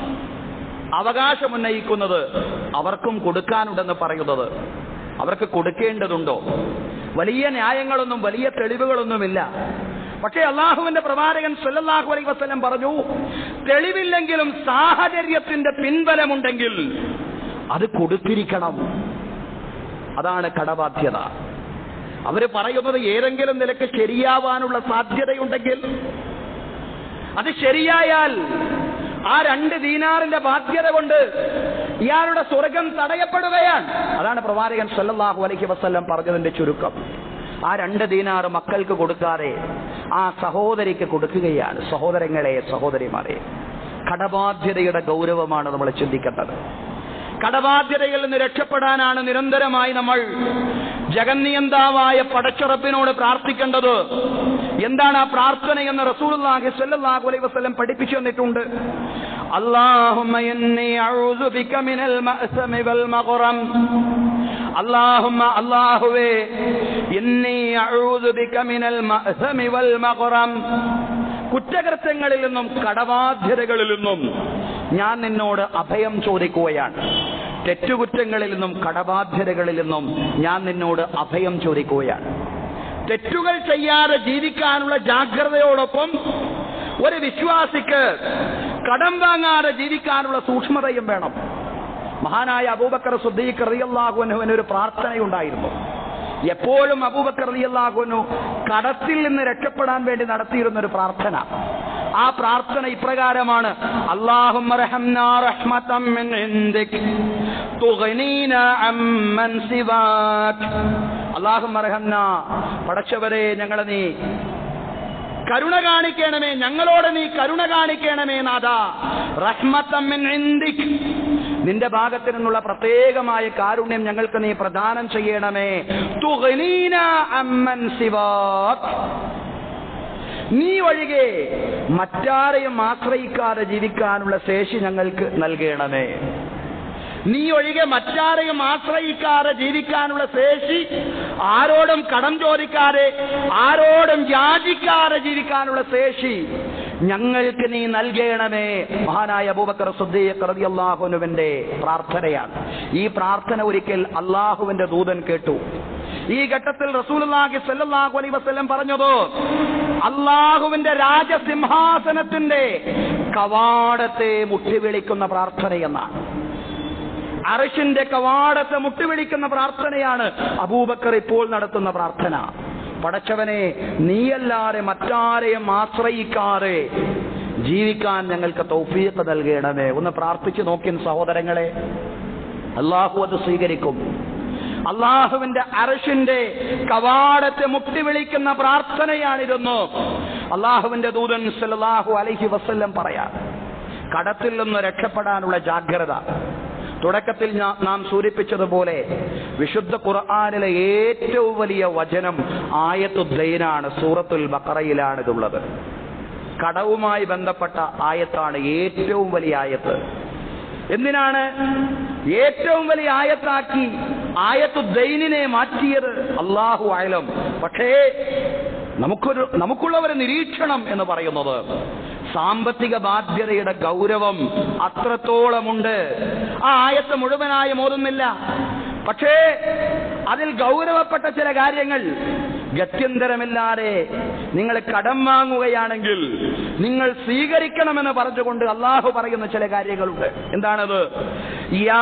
അവകാശമുന്നയിക്കുന്നത് അവർക്കും കൊടുക്കാനുണ്ടെന്ന് പറയുന്നത് അവർക്ക് കൊടുക്കേണ്ടതുണ്ടോ വലിയ ന്യായങ്ങളൊന്നും വലിയ തെളിവുകളൊന്നുമില്ല പക്ഷേ അള്ളാഹുവിന്റെ പ്രവാചകൻ സല്ലല്ലാഹു അലൈഹി വസല്ലം പറഞ്ഞു തെളിവില്ലെങ്കിലും സാഹചര്യത്തിന്റെ പിൻബലമുണ്ടെങ്കിൽ അത് കൊടുത്തിരിക്കണം അതാണ് കടബാധ്യത അവര് പറയുന്നത് ഏതെങ്കിലും നിലക്ക് ശരിയാവാനുള്ള സാധ്യതയുണ്ടെങ്കിൽ അത് ശരിയായാൽ ആ രണ്ട് ദീനാറിന്റെ ബാധ്യത കൊണ്ട് ഇയാളുടെ സ്വർഗം തടയപ്പെടുകയാണ് അതാണ് പ്രവാചകൻ സല്ലല്ലാഹു അലൈഹി വസല്ലം പറഞ്ഞതിന്റെ ചുരുക്കം ആ രണ്ട് ദീനാറ് മക്കൾക്ക് കൊടുക്കാതെ ആ സഹോദരിക്ക് കൊടുക്കുകയാണ് സഹോദരങ്ങളെ സഹോദരിമാരെ കടബാധ്യതയുടെ ഗൗരവമാണ് നമ്മൾ ചിന്തിക്കേണ്ടത് കടബാധ്യതയിൽ നിന്ന് രക്ഷപ്പെടാനാണ് നിരന്തരമായി നമ്മൾ ജഗന്നിയന്താവായ പടച്ചുറപ്പിനോട് പ്രാർത്ഥിക്കേണ്ടത് എന്താണ് ആ പ്രാർത്ഥന എന്ന് റസൂലുള്ളാഹി സ്വല്ലല്ലാഹു അലൈഹി വസല്ലം പഠിപ്പിച്ചു തന്നിട്ടുണ്ട് അല്ലാഹുമ്മ ഇന്നി അഊദു ബിക മിനൽ മഅസമി വൽ മഗ്റം അല്ലാഹുമ്മ അല്ലാഹുവേ ഇന്നി അഊദു ബിക മിനൽ മഅസമി വൽ മഗ്റം കുറ്റകൃത്യങ്ങളിൽ നിന്നും കടബാധ്യതകളിൽ നിന്നും ഞാൻ നിന്നോട് അഭയം ചോദിക്കുകയാണ് തെറ്റുകുറ്റങ്ങളിൽ നിന്നും കടബാധ്യതകളിൽ നിന്നും ഞാൻ നിന്നോട് അഭയം ചോദിക്കുകയാണ് തെറ്റുകൾ ചെയ്യാതെ ജീവിക്കാനുള്ള ജാഗ്രതയോടൊപ്പം ഒരു വിശ്വാസിക്ക് കടം വാങ്ങാതെ ജീവിക്കാനുള്ള സൂക്ഷ്മതയും വേണം മഹാനായ അബൂബക്കർ സുദ്ദീഖ് റളിയല്ലാഹുവിന് ഒരു പ്രാർത്ഥനയുണ്ടായിരുന്നു എപ്പോഴും അബൂബക്കർ റളിയല്ലാഹുവിനു കടത്തിൽ നിന്ന് രക്ഷപ്പെടാൻ വേണ്ടി നടത്തിയിരുന്ന ഒരു പ്രാർത്ഥന ആ പ്രാർത്ഥന ഇപ്രകാരമാണ് അല്ലാഹുമ്മ റഹംനാ റഹ്മതം മിൻ ഇൻദിക് തുഗ്നീന അമ്മൻ സിവാക് അല്ലാഹുമ്മ റഹംനാ പടച്ചവരെ ഞങ്ങളെ നീ കരുണ കാണിക്കണമേ ഞങ്ങളോട് നീ കരുണ കാണിക്കണമേ നാഥ റഹ്മത്തമ്മിൻ ഇന്ദിക് നിന്റെ ഭാഗത്തു നിന്നുള്ള പ്രത്യേകമായ കാരുണ്യം ഞങ്ങൾക്ക് നീ പ്രദാനം ചെയ്യണമേ തുഗ്നീന അമ്മൻ സിവാക് നീ ഒഴികെ മറ്റാരെയും ആശ്രയിക്കാതെ ജീവിക്കാനുള്ള ശേഷി ഞങ്ങൾക്ക് നൽകണമേ നീ ഒഴികെ മറ്റാരെയും ആശ്രയിക്കാതെ ജീവിക്കാനുള്ള ശേഷി ആരോടും കടം ചോദിക്കാതെ ആരോടും യാചിക്കാതെ ജീവിക്കാനുള്ള ശേഷി ഞങ്ങൾക്ക് നീ നൽകണമേ മഹാനായ അബൂബക്കർ സുദ്ദീഖ് റളിയല്ലാഹുവിന്റെ പ്രാർത്ഥനയാണ് ഈ പ്രാർത്ഥന ഒരിക്കൽ അള്ളാഹുവിന്റെ ദൂതൻ കേട്ടു ഈ ഘട്ടത്തിൽ റസൂലുള്ളാഹി സ്വല്ലല്ലാഹു അലൈഹി വസല്ലം പറഞ്ഞത് അള്ളാഹുവിന്റെ രാജസിംഹാസനത്തിന്റെ കവാടത്തെ മുട്ടിവിളിക്കുന്ന പ്രാർത്ഥനയെന്നാണ് അറഷിന്റെ കവാടത്തെ മുട്ടിവിളിക്കുന്ന പ്രാർത്ഥനയാണ് അബൂബക്കർ ഇപ്പോൾ നടത്തുന്ന പ്രാർത്ഥന പടച്ചവനെ നീയല്ലാതെ മറ്റാരെയും ആശ്രയിക്കാതെ ജീവിക്കാൻ ഞങ്ങൾക്ക് തൗഫീഖ് നൽകണമേ ഒന്ന് പ്രാർത്ഥിച്ചു നോക്കിൻ സഹോദരങ്ങളെ അള്ളാഹു അത് സ്വീകരിക്കും അള്ളാഹുവിന്റെ അറഷിന്റെ കവാടത്തെ മുട്ടിവിളിക്കുന്ന പ്രാർത്ഥനയാണിരുന്നു അള്ളാഹുവിന്റെ ദൂതൻ സല്ലല്ലാഹു അലൈഹി വസല്ലം പറയാം കടത്തിൽ നിന്ന് രക്ഷപ്പെടാനുള്ള ജാഗ്രത തുടക്കത്തിൽ ഞാ- നാം സൂചിപ്പിച്ചതുപോലെ വിശുദ്ധ ഖുർആാനിലെ ഏറ്റവും വലിയ വചനം ആയത്തുദ്ദൈനാണ് സൂറത്തുൽ ബക്കറയിലാണ് ഇതുള്ളത് കടവുമായി ബന്ധപ്പെട്ട ആയത്താണ് ഏറ്റവും വലിയ ആയത്ത് എന്തിനാണ് ഏറ്റവും വലിയ ആയത്താക്കി ആയത്തു ദൈനിനെ മാറ്റിയത് അള്ളാഹു ആയാലും പക്ഷേ നമുക്കൊരു നമുക്കുള്ള ഒരു നിരീക്ഷണം എന്ന് പറയുന്നത് സാമ്പത്തിക ബാധ്യതയുടെ ഗൗരവം അത്രത്തോളമുണ്ട് ആ ആയത്ത് മുഴുവനായി മോതുന്നില്ല പക്ഷേ അതിൽ ഗൗരവപ്പെട്ട ചില കാര്യങ്ങൾ ഗത്യന്തരമില്ലാതെ നിങ്ങൾ കടം വാങ്ങുകയാണെങ്കിൽ നിങ്ങൾ സ്വീകരിക്കണമെന്ന് പറഞ്ഞുകൊണ്ട് അള്ളാഹു പറയുന്ന ചില കാര്യങ്ങളുണ്ട് എന്താണത് യാ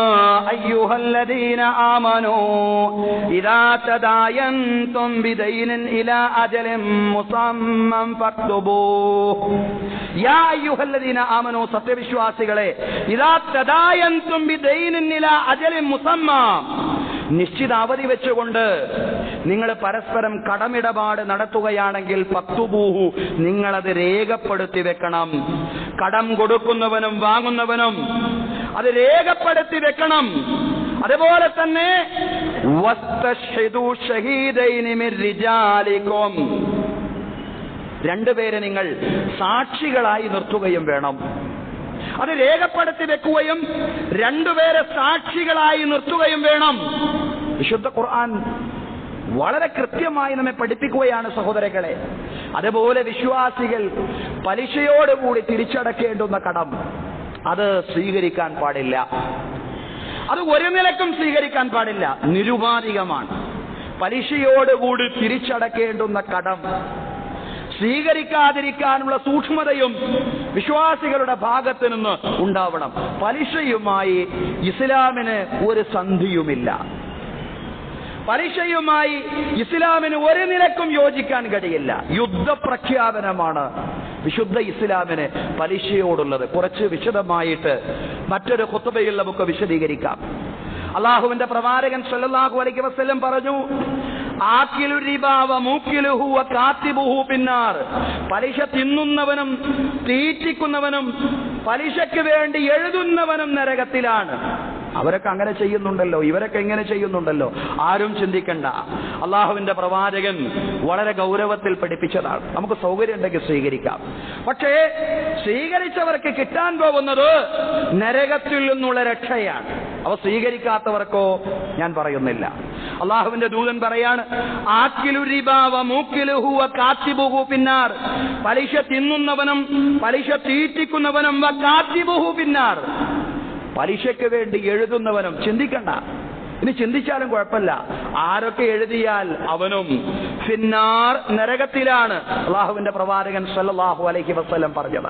അയ്യുഹല്ലദീന ആമനൂ ഇദാ തദായൻതും ബിദൈനിൻ ഇലാ അജലിൻ മുസമ്മം ഫക്തുബൂഹ് യാ അയ്യുഹല്ലദീന ആമനൂ സത്യവിശ്വാസികളെ ഇദാ തദായൻതും ബിദൈനിൻ ഇലാ അജലിൻ മുസമ്മം നിശ്ചിത അവധി വെച്ചുകൊണ്ട് നിങ്ങൾ പരസ്പരം കടമിടപാട് നടത്തുകയാണെങ്കിൽ പത്തുബൂഹു നിങ്ങളത് രേഖപ്പെടുത്തി വെക്കണം കടം കൊടുക്കുന്നവനും വാങ്ങുന്നവനും അത് രേഖപ്പെടുത്തി വെക്കണം അതുപോലെ തന്നെ വസ്തശ്ഹിദൂ ഷഹീദൈനി മിൻ റിജാലിക്കും രണ്ടുപേരെ നിങ്ങൾ സാക്ഷികളായി നിർത്തുകയും വേണം അത് രേഖപ്പെടുത്തി വെക്കുകയും രണ്ടുപേരെ സാക്ഷികളായി നിർത്തുകയും വേണം വിശുദ്ധ ഖുർആൻ വളരെ കൃത്യമായി നമ്മെ പഠിപ്പിക്കുകയാണ് സഹോദരങ്ങളെ അതുപോലെ വിശ്വാസികൾ പലിശയോടുകൂടി തിരിച്ചടക്കേണ്ടുന്ന കടം അത് സ്വീകരിക്കാൻ പാടില്ല അത് ഒരു നിലക്കും സ്വീകരിക്കാൻ പാടില്ല നിരുപാധികമാണ് പലിശയോടുകൂടി തിരിച്ചടക്കേണ്ടുന്ന കടം സ്വീകരിക്കാതിരിക്കാനുള്ള സൂക്ഷ്മതയും വിശ്വാസികളുടെ ഭാഗത്ത് നിന്ന് ഉണ്ടാവണം പലിശയുമായി ഇസ്ലാമിന് ഒരു സന്ധിയുമില്ല പലിശയുമായി ഇസ്ലാമിന് ഒരു നിലക്കും യോജിക്കാൻ കഴിയില്ല യുദ്ധപ്രഖ്യാപനമാണ് വിശുദ്ധ ഇസ്ലാമിന് പലിശയോടുള്ളത് കുറച്ച് വിശദമായിട്ട് മറ്റൊരു കുത്തുബയിൽ നമുക്ക് വിശദീകരിക്കാം അള്ളാഹുവിന്റെ പ്രവാചകൻ സല്ലല്ലാഹു അലൈഹി വസല്ലം പറഞ്ഞു ആക്കിലു റിബാവ മൂക്കിലുഹു വ കാത്തിബുഹു പിന്നാർ പലിശ തിന്നുന്നവനും തീറ്റിക്കുന്നവനും പലിശയ്ക്ക് വേണ്ടി എഴുതുന്നവനും നരകത്തിലാണ് അവരൊക്കെ അങ്ങനെ ചെയ്യുന്നുണ്ടല്ലോ ഇവരൊക്കെ എങ്ങനെ ചെയ്യുന്നുണ്ടല്ലോ ആരും ചിന്തിക്കണ്ട അള്ളാഹുവിന്റെ പ്രവാചകൻ വളരെ ഗൗരവത്തിൽ പഠിപ്പിച്ചതാണ് നമുക്ക് സൗകര്യം ഉണ്ടെങ്കിൽ സ്വീകരിക്കാം പക്ഷേ സ്വീകരിച്ചവർക്ക് കിട്ടാൻ പോകുന്നത് നരകത്തിൽ നിന്നുള്ള രക്ഷയാണ് അവ സ്വീകരിക്കാത്തവർക്കോ ഞാൻ പറയുന്നില്ല അള്ളാഹുവിന്റെ ദൂതൻ പറയാണ് ആക്കിലു റിബാവ മൂക്കിലുഹുവ കാത്തിബുഹു പിന്നാർ പലിശ തിന്നുന്നവനും പലിശ തീറ്റിക്കുന്നവനും വ കാത്തിബുഹു പിന്നാർ പലിശയ്ക്ക് വേണ്ടി എഴുതുന്നവനും ചിന്തിക്കണ്ട ഇനി ചിന്തിച്ചാലും കുഴപ്പമില്ല ആരൊക്കെ എഴുതിയാൽ അവനും ഫിന്നാർ നരകത്തിലാണ് അള്ളാഹുവിന്റെ പ്രവാചകൻ സല്ലല്ലാഹു അലൈഹി വസല്ലം പറഞ്ഞത്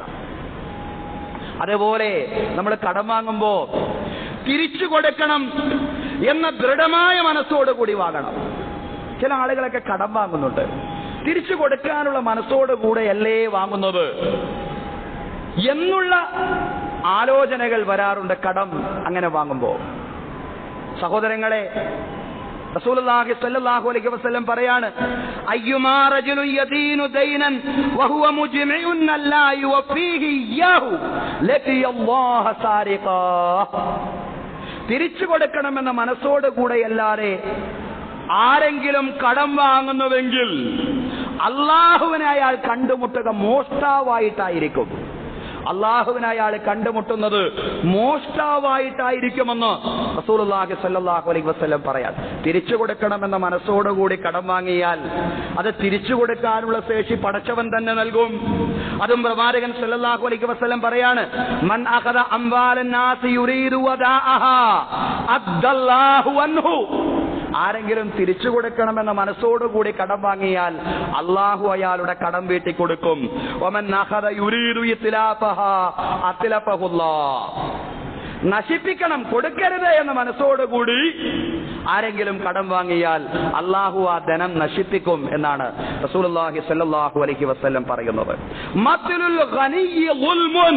അതേപോലെ നമ്മൾ കടം വാങ്ങുമ്പോ തിരിച്ചു കൊടുക്കണം എന്ന ദൃഢമായ മനസ്സോട് കൂടി വാങ്ങണം ചില ആളുകളൊക്കെ കടം വാങ്ങുന്നുണ്ട് തിരിച്ചു കൊടുക്കാനുള്ള മനസ്സോട് കൂടെയല്ലേ വാങ്ങുന്നത് എന്നുള്ള ആലോചനകൾ വരാറുണ്ട് കടം അങ്ങനെ വാങ്ങുമ്പോൾ സഹോദരങ്ങളെ റസൂലുള്ളാഹി സ്വല്ലല്ലാഹു അലൈഹി വസല്ലം പറയാണ് അയ്യുമാ റജുലു യദീനു ദൈനൻ വഹുവ മുജ്മിഉൻ അല്ലാ യുവഫീഹി ഇയ്യാഹു ലഖിയല്ലാഹ സാരിഖാ തിരിച്ചു കൊടുക്കണമെന്ന മനസ്സോട് കൂടെയല്ലാതെ ആരെങ്കിലും കടം വാങ്ങുന്നുവെങ്കിൽ അള്ളാഹുവിനെ അയാൾ കണ്ടുമുട്ടുക മോഷ്ടാവായിട്ടായിരിക്കും അള്ളാഹുവിനെ അയാൾ കണ്ടുമുട്ടുന്നത് മോഷ്ടാവായിട്ടായിരിക്കുമെന്ന് റസൂലുള്ളാഹി സ്വല്ലല്ലാഹു അലൈഹി വസല്ലം പറയാൻ തിരിച്ചു കൊടുക്കണമെന്ന മനസ്സോടുകൂടി കടം വാങ്ങിയാൽ അത് തിരിച്ചു കൊടുക്കാനുള്ള ശേഷി പടച്ചവൻ തന്നെ നൽകും അതും പ്രവാചകൻ സ്വല്ലല്ലാഹു അലൈഹി വസല്ലം പറയാണ് മൻ അഖദ അംവാലൻ നാസി യുരീദു വദാഅഹാ അദ്ദല്ലാഹു അൻഹു ആരെങ്കിലും തിരിച്ചു കൊടുക്കണമെന്ന മനസ്സോടുകൂടി കടം വാങ്ങിയാൽ അള്ളാഹു അയാളുടെ കടം വീട്ടി കൊടുക്കും ഒമൻ അഖദ യുരീദു ഇത്ലാഫഹാ അത്ലഫഹുല്ലാ നശിപ്പിക്കണം കൊടുക്കരുത് എന്ന മനസ്സോടുകൂടി ആരെങ്കിലും കടം വാങ്ങിയാൽ അള്ളാഹു ആ ധനം നശിപ്പിക്കും എന്നാണ് റസൂലുള്ളാഹി സ്വല്ലല്ലാഹു അലൈഹി വസല്ലം പറയുന്നത് മത്തുലുൽ ഗനിയ്യി ഗുൽമുൻ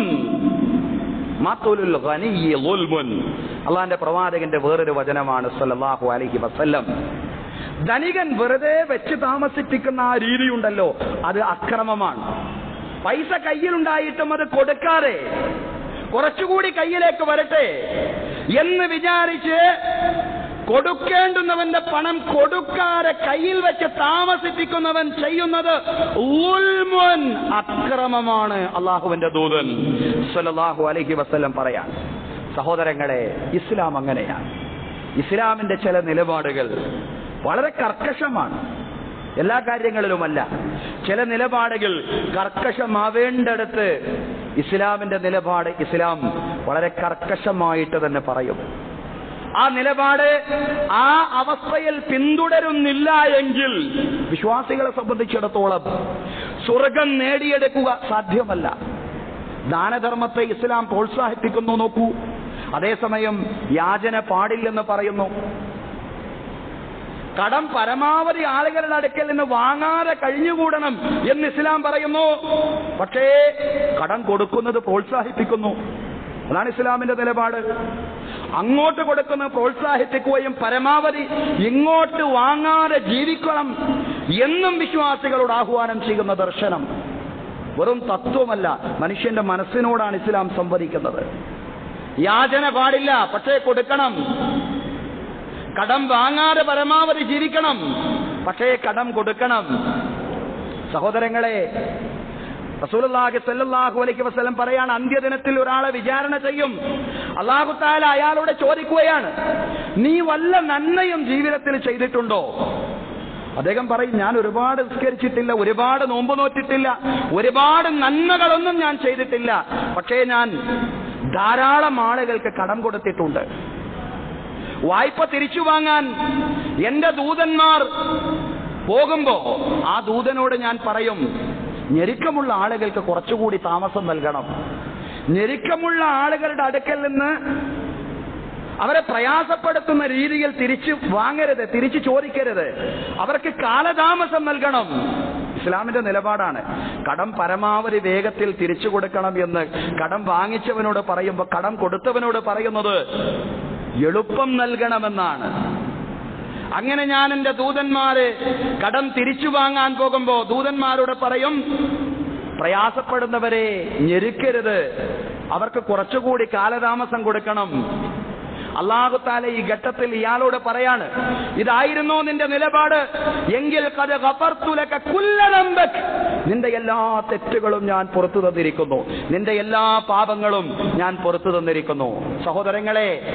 മത്തുലുൽ ഗനിയ്യി ഗുൽമുൻ അള്ളാഹിന്റെ പ്രവാചകന്റെ വേറൊരു വചനമാണ് സല്ലല്ലാഹു അലൈഹി വസല്ലം ധനികൻ വെറുതെ വെച്ച് താമസിപ്പിക്കുന്ന ആ രീതിയുണ്ടല്ലോ അത് അക്രമമാണ് പൈസ കയ്യിലുണ്ടായിട്ടും അത് കൊടുക്കാതെ കുറച്ചുകൂടി കയ്യിലേക്ക് വരട്ടെ എന്ന് വിചാരിച്ച് കൊടുക്കേണ്ടുന്നവന്റെ പണം കൊടുക്കാതെ കയ്യിൽ വെച്ച് താമസിപ്പിക്കുന്നവൻ ചെയ്യുന്നത് ഉൽമുൻ അക്രമമാണ് അള്ളാഹുവിന്റെ ദൂതൻ സല്ലല്ലാഹു അലൈഹി വസല്ലം പറയാൻ സഹോദരങ്ങളെ ഇസ്ലാം അങ്ങനെയാണ് ഇസ്ലാമിന്റെ ചില നിലപാടുകൾ വളരെ കർക്കശമാണ് എല്ലാ കാര്യങ്ങളിലുമല്ല ചില നിലപാടുകൾ കർക്കശമാവേണ്ടടുത്ത് ഇസ്ലാമിന്റെ നിലപാട് ഇസ്ലാം വളരെ കർക്കശമായിട്ട് തന്നെ പറയും ആ നിലപാട് ആ അവസ്ഥയിൽ പിന്തുടരുന്നില്ല എങ്കിൽ വിശ്വാസികളെ സംബന്ധിച്ചിടത്തോളം സ്വർഗം നേടിയെടുക്കുക സാധ്യമല്ല ദാനധർമ്മത്തെ ഇസ്ലാം പ്രോത്സാഹിപ്പിക്കുന്നു നോക്കൂ അതേസമയം യാചന പാടില്ലെന്ന് പറയുന്നു കടം പരമാവധി ആളുകളുടെ അടുക്കൽ നിന്ന് വാങ്ങാതെ കഴിഞ്ഞുകൂടണം എന്ന് ഇസ്ലാം പറയുന്നു പക്ഷേ കടം കൊടുക്കുന്നത് പ്രോത്സാഹിപ്പിക്കുന്നു അതാണ് ഇസ്ലാമിന്റെ നിലപാട് അങ്ങോട്ട് കൊടുക്കുന്ന പ്രോത്സാഹിപ്പിക്കുകയും പരമാവധി ഇങ്ങോട്ട് വാങ്ങാതെ ജീവിക്കണം എന്നും വിശ്വാസികളോട് ആഹ്വാനം ചെയ്യുന്ന ദർശനം വെറും തത്വമല്ല മനുഷ്യന്റെ മനസ്സിനോടാണ് ഇസ്ലാം സംവദിക്കുന്നത് യാചന പാടില്ല പക്ഷേ കൊടുക്കണം കടം വാങ്ങാതെ പരമാവധി ജീവിക്കണം പക്ഷേ കടം കൊടുക്കണം സഹോദരങ്ങളെ റസൂലുള്ളാഹി സ്വല്ലല്ലാഹു അലൈഹി വസല്ലം പറയാണ് അന്ത്യദിനത്തിൽ ഒരാളെ വിചാരണ ചെയ്യും അള്ളാഹു താല അയാളോട് ചോദിക്കുകയാണ് നീ വല്ല നന്മയും ജീവിതത്തിൽ ചെയ്തിട്ടുണ്ടോ അദ്ദേഹം പറയും ഞാൻ ഒരുപാട് നിസ്കരിച്ചിട്ടില്ല ഒരുപാട് നോമ്പ് നോറ്റിട്ടില്ല ഒരുപാട് നന്മകളൊന്നും ഞാൻ ചെയ്തിട്ടില്ല പക്ഷേ ഞാൻ ധാരാളം ആളുകൾക്ക് കടം കൊടുത്തിട്ടുണ്ട് വായ്പ തിരിച്ചു വാങ്ങാൻ എന്റെ ദൂതന്മാർ പോകുമ്പോ ആ ദൂതനോട് ഞാൻ പറയും ഞെരുക്കമുള്ള ആളുകൾക്ക് കുറച്ചുകൂടി താമസം നൽകണം ഞെരുക്കമുള്ള ആളുകളുടെ അടുക്കൽ നിന്ന് അവരെ പ്രയാസപ്പെടുത്തുന്ന രീതിയിൽ തിരിച്ചു വാങ്ങരുത് തിരിച്ചു ചോദിക്കരുത് അവർക്ക് കാലതാമസം നൽകണം ഇസ്ലാമിന്റെ നിലപാടാണ് കടം പരമാവധി വേഗത്തിൽ തിരിച്ചു കൊടുക്കണം എന്ന് കടം വാങ്ങിച്ചവനോട് പറയുമ്പോൾ കടം കൊടുത്തവനോട് പറയുന്നത് എളുപ്പം നൽകണമെന്നാണ് അങ്ങനെ ഞാൻ എന്റെ ദൂതന്മാരെ കടം തിരിച്ചു വാങ്ങാൻ പോകുമ്പോ ദൂതന്മാരോട് പറയും പ്രയാസപ്പെടുന്നവരെ ഞെരുക്കരുത് അവർക്ക് കുറച്ചുകൂടി കാലതാമസം കൊടുക്കണം അള്ളാഹുത്താല ഈ ഘട്ടത്തിൽ ഇയാളോട് പറയാണ് ഇതായിരുന്നോ നിന്റെ നിലപാട് എങ്കിൽ കഥ കപർത്തുലക്ക കുല്ലനമ്പക് നിന്റെ എല്ലാ തെറ്റുകളും ഞാൻ പുറത്തു തന്നിരിക്കുന്നു നിന്റെ എല്ലാ പാപങ്ങളും ഞാൻ പുറത്തു തന്നിരിക്കുന്നു സഹോദരങ്ങളെ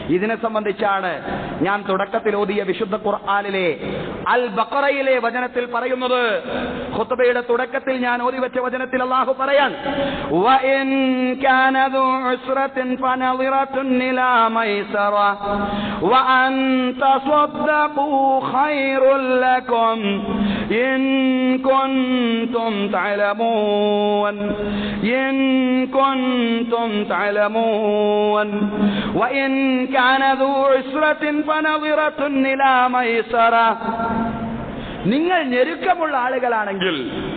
ഇതിനെ സംബന്ധിച്ചാണ് ഞാൻ തുടക്കത്തിൽ ഓതിയ വിശുദ്ധ ഖുർആാനിലെ അൽ ബക്കറയിലെ വചനത്തിൽ പറയുന്നത് ഖുത്ബയുടെ തുടക്കത്തിൽ ഞാൻ ഓതി വെച്ച വചനത്തിൽ അള്ളാഹു പറയാൻ وَإِن كَانَ ذُو عُسْرَةٍ فَنَظِرَةٌ إِلَى مَيْسَرَةٍ وَأَن تَصَدَّقُوا خَيْرٌ لَكُمْ إِن كُنتُمْ تَعْلَمُونَ إِن كُنتُمْ تعلمون وإن كان ذو عسرة فنظرة إلى ميسرة നിങ്ങൾ ഞെരുക്കമുള്ള ആളുകളാണെങ്കിൽ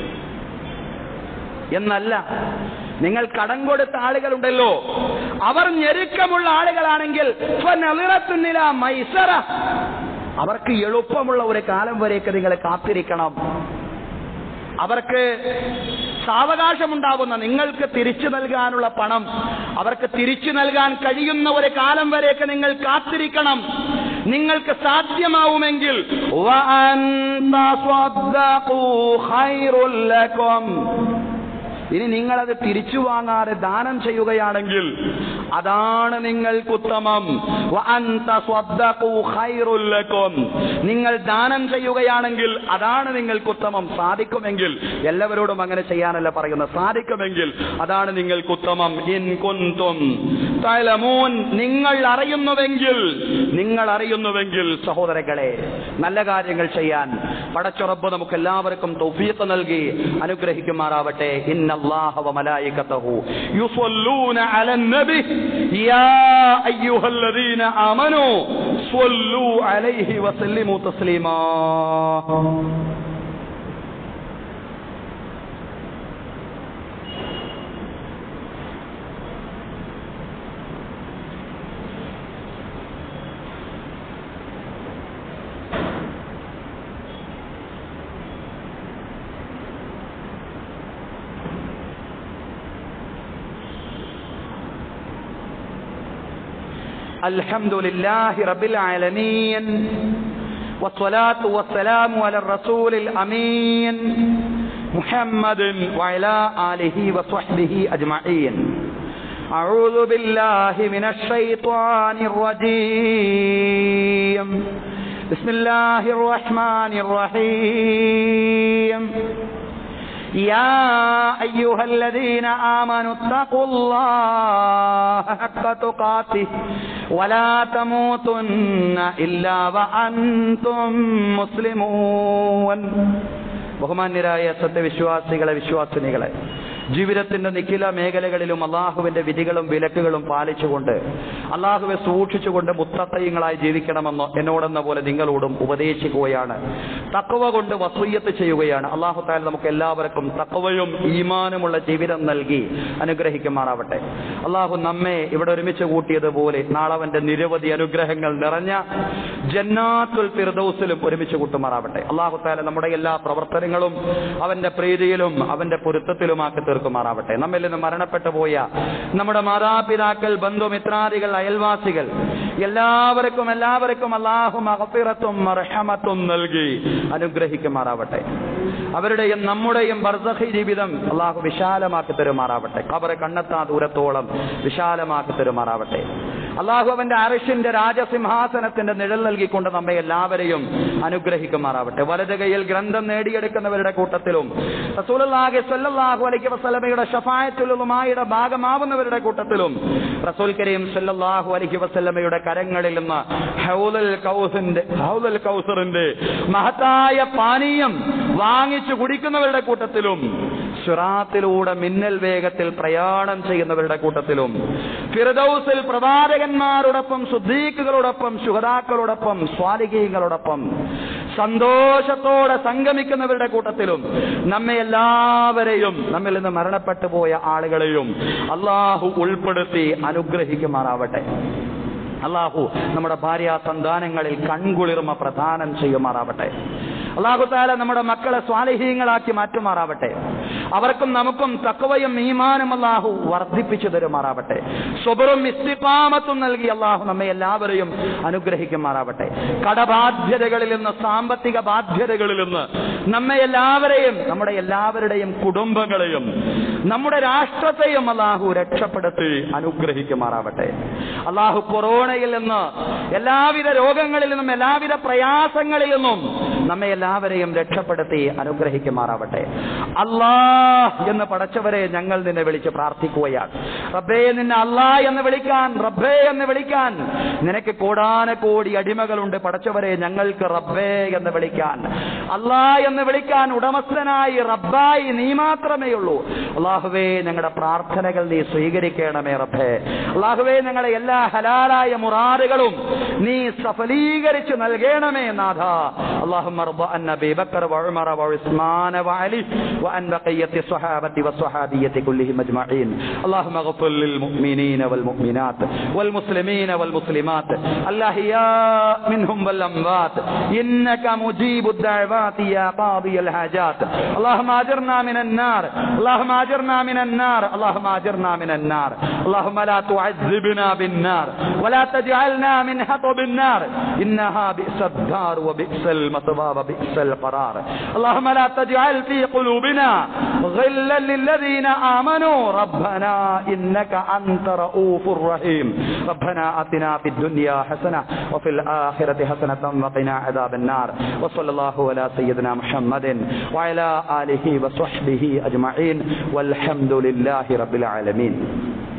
എന്നല്ല നിങ്ങൾ കടം കൊടുത്ത ആളുകളുണ്ടല്ലോ അവർ ഞെരുക്കമുള്ള ആളുകളാണെങ്കിൽ ഫനളിറത്തുന്നില മൈസറ അവർക്ക് എളുപ്പമുള്ള ഒരു കാലം വരേക്ക് നിങ്ങൾ കാത്തിരിക്കണം അവർക്ക് സാവകാശമുണ്ടാകുന്ന നിങ്ങൾക്ക് തിരിച്ചു നൽകാനുള്ള പണം അവർക്ക് തിരിച്ചു നൽകാൻ കഴിയുന്ന ഒരു കാലം വരേക്ക് നിങ്ങൾ കാത്തിരിക്കണം നിങ്ങൾക്ക് സാധ്യമാവുമെങ്കിൽ വഅൻ തസ്വദ്ദഖൂ ഖൈറുൽ ലക്കും. ഇനി നിങ്ങളത് തിരിച്ചു വാങ്ങാതെ ദാനം ചെയ്യുകയാണെങ്കിൽ അതാണ് നിങ്ങൾക്കുത്തമം വഅൻ തസ്വദ്ദഖൂ ഖൈറുൽ ലക്കും. നിങ്ങൾ ദാനം ചെയ്യുകയാണെങ്കിൽ അതാണ് നിങ്ങൾക്കുത്തമം സാധിക്കുമെങ്കിൽ എല്ലാവരോടും അങ്ങനെ ചെയ്യാനല്ല പറയുന്നത് സാധിക്കുമെങ്കിൽ അതാണ് നിങ്ങൾക്കുത്തമം ഇൻ കുന്തും തഅലമൂൻ നിങ്ങൾ അറിയുന്നുവെങ്കിൽ നിങ്ങൾ അറിയുന്നുവെങ്കിൽ സഹോദരങ്ങളെ നല്ല കാര്യങ്ങൾ ചെയ്യാൻ പടച്ചുറപ്പ് നമുക്ക് എല്ലാവർക്കും തൗഫീഖ് നൽകി അനുഗ്രഹിക്കുമാറാവട്ടെ ഇന്നല്ലാഹ വമലായികതഹു യുസല്ലൂന അലൻ നബി യാ അയ്യുഹല്ലദീന ആമനൂ സ്വല്ലൂ അലൈഹി വസല്ലിമു തസ്ലീമാ الحمد لله رب العالمين والصلاة والسلام على الرسول الأمين محمد وعلى آله وصحبه أجمعين أعوذ بالله من الشيطان الرجيم بسم الله الرحمن الرحيم يا أيها الذين آمنوا اتقوا الله حق تقاته ولا تموتن إلا وأنتم مسلمون ബഹുമാന്യരായ സത്യവിശ്വാസികളെ വിശ്വാസിനികളെ ജീവിതത്തിന്റെ നിഖില മേഖലകളിലും അള്ളാഹുവിന്റെ വിധികളും വിലക്കുകളും പാലിച്ചുകൊണ്ട് അള്ളാഹുവെ സൂക്ഷിച്ചുകൊണ്ട് മുത്തത്തയ്യങ്ങളായി ജീവിക്കണമെന്ന് എന്നോടെന്ന പോലെ നിങ്ങളോടും ഉപദേശിക്കുകയാണ് തക്കവ കൊണ്ട് വസൂയത്ത് ചെയ്യുകയാണ് അള്ളാഹു താല നമുക്ക് എല്ലാവർക്കും തക്കവയും ഈമാനുമുള്ള ജീവിതം നൽകി അനുഗ്രഹിക്കുമാറാവട്ടെ അള്ളാഹു നമ്മെ ഇവിടെ ഒരുമിച്ച് കൂട്ടിയതുപോലെ നാളവന്റെ നിരവധി അനുഗ്രഹങ്ങൾ നിറഞ്ഞ ജന്നാത്തുൽ ഫിർദൌസിലും ഒരുമിച്ച് കൂട്ടുമാറാവട്ടെ അള്ളാഹു താല നമ്മുടെ എല്ലാ പ്രവർത്തനങ്ങളും അവന്റെ പ്രീതിയിലും അവന്റെ പൊരുത്തത്തിലുമാക്കി തീർക്കുമാറാവട്ടെ നമ്മിൽ നിന്ന് മരണപ്പെട്ടു പോയ നമ്മുടെ മാതാപിതാക്കൾ ബന്ധുമിത്രാദികൾ അയൽവാസികൾ എല്ലാവർക്കും എല്ലാവർക്കും അള്ളാഹു മഹഫിറത്തും മർഹമത്തും നൽകി അനുഗ്രഹിക്കുമാറാവട്ടെ അവരുടെയും നമ്മുടെയും ബർസഹി ജീവിതം അള്ളാഹു വിശാലമാക്കി തരുമാറാവട്ടെ കബറ് കണ്ണെത്താ ദൂരത്തോളം വിശാലമാക്കി തരുമാറാവട്ടെ അള്ളാഹു അവന്റെ അറിഷിന്റെ രാജസിംഹാസനത്തിന്റെ നിഴൽ നൽകിക്കൊണ്ട് നമ്മെ എല്ലാവരെയും അനുഗ്രഹിക്കുമാറാവട്ടെ വലത് കൈയിൽ ഗ്രന്ഥം നേടിയെടുക്കുന്നവരുടെ കൂട്ടത്തിലും റസൂലുള്ളാഹി സ്വല്ലല്ലാഹു അലൈഹി വസല്ലമയുടെ ഷഫായത്തുലുമായുടെ ഭാഗമാവുന്നവരുടെ കൂട്ടത്തിലും റസൂൽ കരീം സ്വല്ലല്ലാഹു അലൈഹി വസല്ലമയുടെ കരങ്ങളിൽ നിന്ന് ഹൗലുൽ കൗസിന്റെ ഹൗലുൽ കൗസറിന്റെ മഹത്തായ പാനീയം വാങ്ങിച്ചു കുടിക്കുന്നവരുടെ കൂട്ടത്തിലും സിറാത്തിലൂടെ മിന്നൽ വേഗത്തിൽ പ്രയാണം ചെയ്യുന്നവരുടെ കൂട്ടത്തിലും ഫിറദൌസിൽ പ്രവാചകന്മാരോടൊപ്പം സുദ്ദീഖുകളോടൊപ്പം ശുഹതാക്കളോടൊപ്പം സ്വാലികീങ്ങളോടൊപ്പം സന്തോഷത്തോടെ സംഗമിക്കുന്നവരുടെ കൂട്ടത്തിലും നമ്മെ എല്ലാവരെയും നമ്മിൽ നിന്ന് മരണപ്പെട്ടു പോയ ആളുകളെയും അള്ളാഹു ഉൾപ്പെടുത്തി അനുഗ്രഹിക്കുമാറാവട്ടെ അള്ളാഹു നമ്മുടെ ഭാര്യ സന്താനങ്ങളിൽ കൺകുളിർമ പ്രദാനം ചെയ്യുമാറാവട്ടെ അള്ളാഹു താല നമ്മുടെ മക്കളെ സ്വാലിഹീങ്ങളാക്കി മാറ്റുമാറാവട്ടെ അവർക്കും നമുക്കും തക്കവയും ഈമാനും അള്ളാഹു വർദ്ധിപ്പിച്ചു തരുമാറാവട്ടെ സ്വബറും ഇസ്തിപാമത്തും നൽകി അള്ളാഹു നമ്മെ എല്ലാവരെയും അനുഗ്രഹിക്കുമാറാവട്ടെ കടബാധ്യതകളിൽ നിന്ന് സാമ്പത്തിക ബാധ്യതകളിൽ നിന്ന് നമ്മെ എല്ലാവരെയും നമ്മുടെ എല്ലാവരുടെയും കുടുംബങ്ങളെയും നമ്മുടെ രാഷ്ട്രത്തെയും അള്ളാഹു രക്ഷപ്പെടുത്തി അനുഗ്രഹിക്കുമാറാവട്ടെ അള്ളാഹു കൊറോണയിൽ നിന്ന് എല്ലാവിധ രോഗങ്ങളിൽ നിന്നും എല്ലാവിധ പ്രയാസങ്ങളിൽ നിന്നും നമ്മെ എല്ലാവരെയും രക്ഷപ്പെടുത്തി അനുഗ്രഹിക്കുമാറാവട്ടെ അല്ലാഹ് എന്ന് പടച്ചവരെ ഞങ്ങൾ നിന്നെ വിളിച്ച് പ്രാർത്ഥിക്കുകയാണ് റബ്ബേ നിന്നെ അല്ലാ എന്ന് വിളിക്കാൻ റബ്ബേ എന്ന് വിളിക്കാൻ നിനക്ക് കോടാനക്കോടി അടിമകളുണ്ട് പടച്ചവരെ ഞങ്ങൾക്ക് റബ്ബേ എന്ന് വിളിക്കാൻ അല്ലാ എന്ന് വിളിക്കാൻ ഉടമസ്ഥനായി റബ്ബായി നീ മാത്രമേ ഉള്ളൂ അള്ളാഹുവേ ഞങ്ങളുടെ പ്രാർത്ഥനകൾ നീ സ്വീകരിക്കണമേ റബ്ബേ അള്ളാഹുവേ ഞങ്ങളുടെ എല്ലാ ഹലാലായ മുറാറുകളും നീ സഫലീകരിച്ച് നൽകണമേ നാഥ اللهم ارض عن ابي بكر وعمر وعثمان وعلي وعن بقيه الصحابه والصحابيه كلهم اجمعين اللهم اغفر للمؤمنين والمؤمنات والمسلمين والمسلمات الاحياء منهم والاموات انك مجيب الدعوات يا قاضي الحاجات اللهم اجرنا من النار اللهم اجرنا من النار اللهم اجرنا من النار اللهم لا تعذبنا بالنار ولا تجعلنا من حطب النار انها بئس الدار وبئس المثوى وبئس القرار اللهم لا تجعل في قلوبنا غلا للذين امنوا ربنا انك انت رؤوف رحيم ربنا اتنا في الدنيا حسنه وفي الاخره حسنه وقنا عذاب النار وصلى الله على سيدنا محمد وعلى اله وصحبه اجمعين والحمد لله رب العالمين